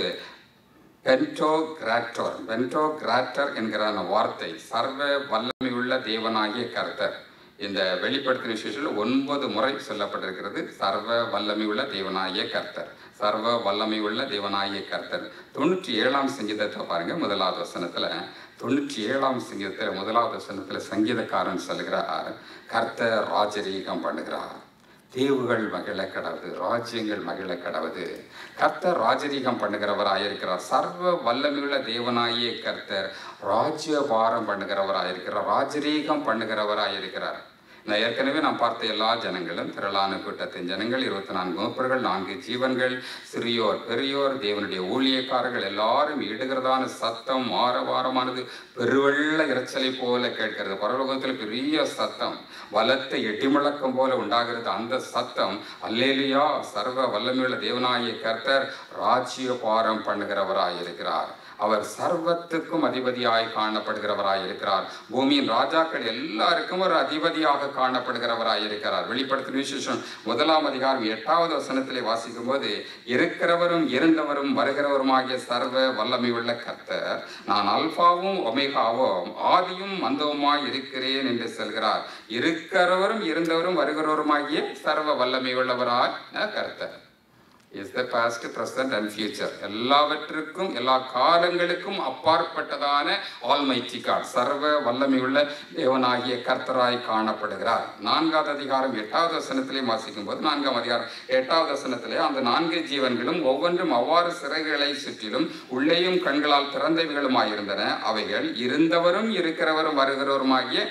பென்டோ கிராட்டோர் பென்டோ கிராட்டர் என்கிற அந்த வார்த்தை சர்வ வல்லமையுள்ள தேவனாகிய கர்த்தர் இந்த வெளிப்படுத்தின விசேஷத்தில் ஒன்பது முறை சொல்லப்பட்டிருக்கிறது சர்வ வல்லமையுள்ள தேவனாகிய கர்த்தர் சர்வ வல்லமையுள்ள தேவனாகிய கர்த்தர் தொண்ணூற்றி ஏழாம் சங்கீதத்தை பாருங்க முதலாவது வசனத்துல தொண்ணூற்றி ஏழாம் சங்கீதத்தில் முதலாவது வசனத்துல சங்கீதக்காரன் சொல்கிறார் கர்த்தர் ராஜரீகம் பண்ணுகிறார் தீவுகள் மகிழ கடவுது ராஜ்யங்கள் மகிழ கடவுது கர்த்தர் ராஜரீகம் பண்ணுகிறவராயிருக்கிறார் சர்வ வல்லமையுள்ள தேவனாகிய கர்த்தர் ராஜ்யபாரம் பண்ணுகிறவராயிருக்கிறார் ராஜரீகம் பண்ணுகிறவராயிருக்கிறார் நான் ஏற்கனவே நான் பார்த்த எல்லா ஜனங்களும் திரளான கூட்டத்தின் ஜனங்கள் இருபத்தி நான்கு மூப்பர்கள் நான்கு ஜீவன்கள் சிறியோர் பெரியோர் தேவனுடைய ஊழியக்காரர்கள் எல்லாரும் இடுகிறதான சத்தம் ஆரவாரமானது பெருவெள்ள இரைச்சலை போல கேட்கிறது பரலோகத்தில் பெரிய சத்தம் பலத்த எட்டிமுழக்கம் போல உண்டாகிறது அந்த சத்தம் அல்லேலியா சர்வ வல்லமையுள்ள தேவனாகிய கர்த்தர் ராஜ்ய பாரம் பண்ணுகிறவராய் இருக்கிறார் அவர் சர்வத்துக்கும் அதிபதியாய் காணப்படுகிறவராய் இருக்கிறார் பூமியின் ராஜாக்கள் எல்லாருக்கும் ஒரு அதிபதியாக காணப்படுகிறவராய் இருக்கிறார் வெளிப்படுத்தின விசேஷம் முதலாம் அதிகாரம் எட்டாவது வசனத்திலே வாசிக்கும் போது இருக்கிறவரும் இருந்தவரும் வருகிறவருமாகிய சர்வ வல்லமையுள்ள கர்த்தர் நான் அல்பாவும் ஒமேகாவும் ஆதியும் மந்தவுமாய் இருக்கிறேன் என்று சொல்கிறார் இருக்கிறவரும் இருந்தவரும் வருகிறவருமாகிய சர்வ வல்லமையுள்ளவராய் கர்த்தர் is the past present and future எல்லாவற்றுக்கும் எல்லா காலங்களுக்கும் அப்பாற்பட்டதான ஆல்மைட்டி காட் சர்வ வல்லமையுள்ள தேவனாகிய கர்த்தராய் காணப்படுகிறார் நான்காவது அதிகாரம் எட்டாவது வசனத்திலே வாசிக்கும் போது நான்காம் அதிகாரம் எட்டாவது வசனத்திலே அந்த நான்கு ஜீவன்களும் ஒவ்வொன்றும் அவ்வாறு சிறைகளை சுற்றிலும் உள்ளேயும் கண்களால் திறந்தவைகளுமாயிருந்தன அவைகள் இருந்தவரும் இருக்கிறவரும் வருகிறவருமாகிய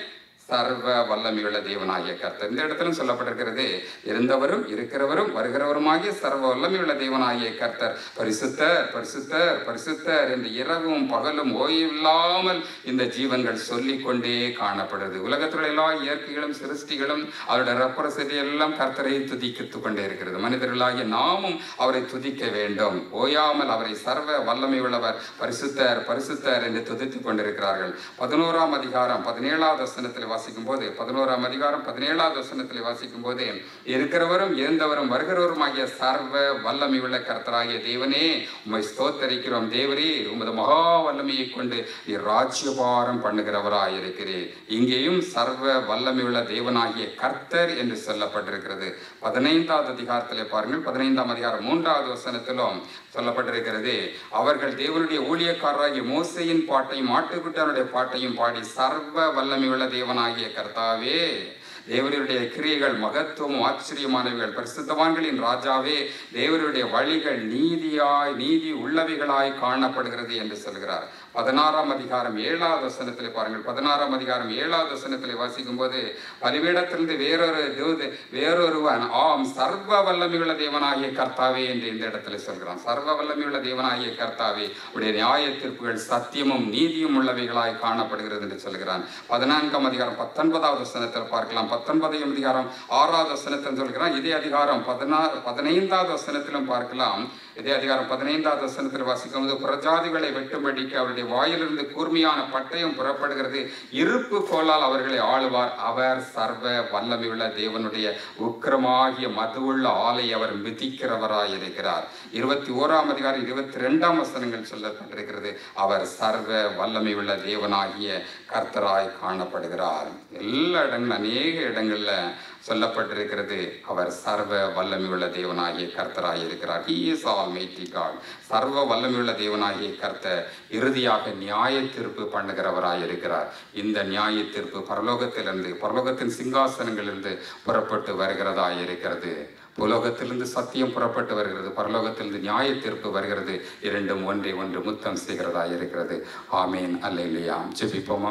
சர்வ வல்லமையுள்ள தேவனாகிய கர்த்தர் இந்த இடத்திலும் சொல்லப்பட்டிருக்கிறது இருந்தவரும் இருக்கிறவரும் வருகிறவருமாகிய சர்வ வல்லமையுள்ள தேவனாகிய கர்த்தர் பரிசுத்தர் பரிசுத்தர் பரிசுத்தர் என்று இரவும் பகலும் ஓய்வில்லாமல் இந்த ஜீவன்கள் சொல்லிக்கொண்டே காணப்படுது உலகத்தில் உள்ள எல்லா இயற்கைகளும் சிருஷ்டிகளும் அவருடைய ரெப்ரசன்ட் எல்லாம் கர்த்தரை துதிக்கித்து கொண்டே இருக்கிறது மனிதர்களாகிய நாமும் அவரை துதிக்க வேண்டும் ஓயாமல் அவரை சர்வ வல்லமை உள்ளவர் பரிசுத்தர் பரிசுத்தர் என்று துதித்துக் கொண்டிருக்கிறார்கள் பதினோராம் அதிகாரம் பதினேழாவது வசனத்தில் வாசிக்கும் போது பதினோராம் அதிகாரம் பதினேழாவது வசனத்தில் வாசிக்கும் போது இருக்கிறவரும் இருந்தவரும் வருகிறவரும் ஆகிய சர்வ வல்லமை உள்ள கர்த்தராகிய தேவனே உம்மை ஸ்தோத்தரிக்கிறோம் தேவரே உமது மகா வல்லமையை கொண்டு நீ ராஜ்யபாரம் பண்ணுகிறவராய் இருக்கிறீர் இங்கேயும் சர்வ வல்லமை உள்ள தேவனாகிய கர்த்தர் என்று சொல்லப்பட்டிருக்கிறது பதினைந்தாவது அதிகாரத்திலே பாருங்கள் பதினைந்தாம் அதிகாரம் மூன்றாவது வசனத்திலும் சொல்லப்பட்டிருக்கிறது அவர்கள் தேவனுடைய ஊழியக்காரராகிய மோசையின் பாட்டையும் ஆட்டுக்குட்டானுடைய பாட்டையும் பாடி சர்வ வல்லமையுள்ள தேவனாகிய கர்த்தாவே தேவருடைய கிரியைகள் மகத்துவம் ஆச்சரியமானவைகள் பரிசுத்தவான்களின் ராஜாவே தேவருடைய வழிகள் நீதியாய் நீதி உள்ளவைகளாய் காணப்படுகிறது என்று சொல்கிறார் பதினாறாம் அதிகாரம் ஏழாவது வசனத்தில் பாருங்கள் பதினாறாம் அதிகாரம் ஏழாவது வசனத்தில் வாசிக்கும் போது பலிபீடத்திலிருந்து வேறொரு தேவத வேறொருவன் ஆம் சர்வ வல்லமையுள்ள தேவனாகிய கர்த்தாவே என்று இந்த இடத்துல சொல்கிறான் சர்வ வல்லமையுள்ள தேவனாகிய கர்த்தாவே உடைய நியாய தீர்ப்புகள் சத்தியமும் நீதியும் உள்ளவைகளாய் காணப்படுகிறது என்று சொல்கிறான் பதினான்காம் அதிகாரம் பத்தொன்பதாவது வசனத்தில் பார்க்கலாம் பத்தொன்பதாம் அதிகாரம் ஆறாவது வசனத்தில் சொல்கிறான் இதே அதிகாரம் பதினாறு பதினைந்தாவது வசனத்திலும் பார்க்கலாம் இதே அதிகாரம் பதினைந்தாவது வசனத்தில் வாசிக்கும் போது புறஜாதிகளை வெட்டும்படிக்கு அவருடைய வாயிலிருந்து கூர்மையான பட்டயம் புறப்படுகிறது இருப்பு கோலால் அவர்களை ஆளுவார் அவர் சர்வ வல்லமையுள்ள தேவனுடைய உக்கிரமாகிய மதுவுள்ள ஆலை அவர் மிதிக்கிறவராய் இருக்கிறார் இருபத்தி ஓராம் அதிகாரம் இருபத்தி ரெண்டாம் வசனங்கள் சொல்லப்பட்டிருக்கிறது அவர் சர்வ வல்லமையுள்ள தேவனாகிய கர்த்தராய் காணப்படுகிறார் எல்லா இடங்களும் அநேக இடங்கள்ல சொல்லப்பட்டிருக்கிறது அவர் சர்வ வல்லமையுள்ள தேவனாகிய கர்த்தராய் இருக்கிறார் ஹி இஸ் ஆல் காட் சர்வ வல்லமையுள்ள தேவனாகிய கர்த்தர் இறுதியாக நியாய தீர்ப்பு பண்ணுகிறவராய் இருக்கிறார் இந்த நியாய தீர்ப்பு பரலோகத்திலிருந்து பரலோகத்தின் சிங்காசனங்களிலிருந்து புறப்பட்டு வருகிறதாய் இருக்கிறது உலோகத்திலிருந்து சத்தியம் புறப்பட்டு வருகிறது பரலோகத்திலிருந்து நியாய தீர்ப்பு வருகிறது இரண்டும் ஒன்றை ஒன்று முத்தம் செய்கிறதாய் இருக்கிறது ஆமேன் அல்லையா ஜெபிப்போமா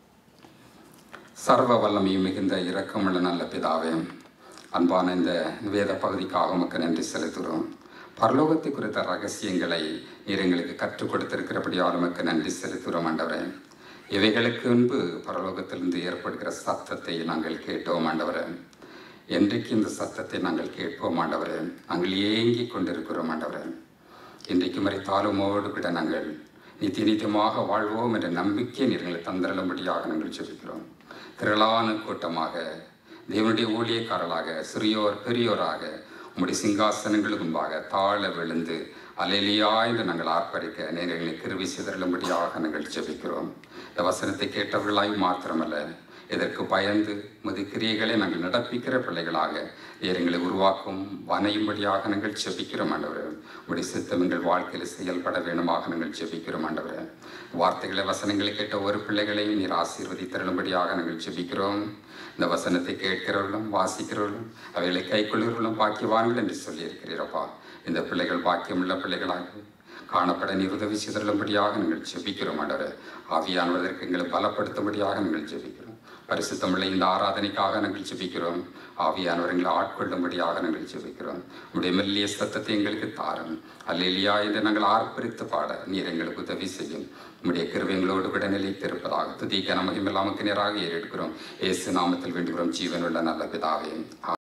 சர்வ வல்லமையும் மிகுந்த இரக்கமுள்ள நல்ல பிதாவே அன்பான இந்த வேத பகுதிக்காக உமக்கு நன்றி செலுத்துகிறோம் பரலோகத்தை குறித்த ரகசியங்களை நீர் எங்களுக்கு கற்றுக் கொடுத்திருக்கிறபடியால் உமக்கு நன்றி செலுத்துகிறோம் ஆண்டவரே இவைகளுக்கு முன்பு பரலோகத்திலிருந்து ஏற்படுகிற சத்தத்தை நாங்கள் கேட்டோம் ஆண்டவரே என்றைக்கு இந்த சத்தத்தை நாங்கள் கேட்போம் ஆண்டவரே நாங்கள் ஏங்கி கொண்டிருக்கிறோம் ஆண்டவரே இன்றைக்கு மறை தாளுமோடு கூட நாங்கள் நித்திய நித்தியமாக வாழ்வோம் என்ற நம்பிக்கை நீர்களை தந்திரலும்படியாக நாங்கள் ஜெபிக்கிறோம் திரளான கூட்டமாக தேவனுடைய ஊழியக்காரர்களாக சிறியோர் பெரியோராக உம்முடைய சிங்காசனங்களுக்கு முன்பாக தாழ விழுந்து அலையிலியா என்று நாங்கள் ஆர்ப்பரிக்க நேரங்களை கிருவி சிதறலும்படியாக நாங்கள் ஜெபிக்கிறோம் இந்த வசனத்தை கேட்டவர்களாய் மாத்திரமல்ல இதற்கு பயந்து முதுக்கிரியைகளை நாங்கள் நடப்பிக்கிற பிள்ளைகளாக எங்களை உருவாக்கும் வனையும்படியாக நாங்கள் ஜெபிக்கிறோம் ஆண்டவரே உடைய சித்தம் எங்கள் வாழ்க்கையில் செயல்பட வேணுமாக நாங்கள் ஜெபிக்கிறோம் ஆண்டவரே வார்த்தைகளை வசனங்களை கேட்ட ஒரு பிள்ளைகளையும் நீர் ஆசீர்வதித்தருளும்படியாக நாங்கள் ஜெபிக்கிறோம் இந்த வசனத்தை கேட்கிறவர்களும் வாசிக்கிறவர்களும் அவைகளை கைக்கொள்கிறவர்களும் பாக்கியவான்கள் என்று சொல்லியிருக்கிறீரப்பா இந்த பிள்ளைகள் பாக்கியமுள்ள பிள்ளைகளாக காணப்பட நீர் உதவி செய்தருளும்படியாக நாங்கள் ஜெபிக்கிறோம் ஆண்டவரே ஆவியானவதற்கு எங்களை பலப்படுத்தும்படியாக நாங்கள் ஜெபிக்கிறோம் பரிசுத்தமுள்ள இந்த ஆராதனைக்காக நாங்கள் ஜெபிக்கிறோம் ஆவியானவர் எங்களை ஆட்கொள்ளும்படியாக நாங்கள் ஜெபிக்கிறோம் உடைய மெல்லிய சத்தத்தை எங்களுக்கு தாரும் அல்லேலியா என்று நாங்கள் ஆர்ப்பரித்து பாட நீர் எங்களுக்கு உதவி செய்யும் உம்முடைய கிருவியங்களோடு கூட நிலைத்திருப்பதாக துதிக்க நமக்கு நமக்கு நேராக ஏறெடுக்கிறோம் இயேசு நாமத்தில் வேண்டுகிறோம் ஜீவனுள்ள நல்ல பிதாவே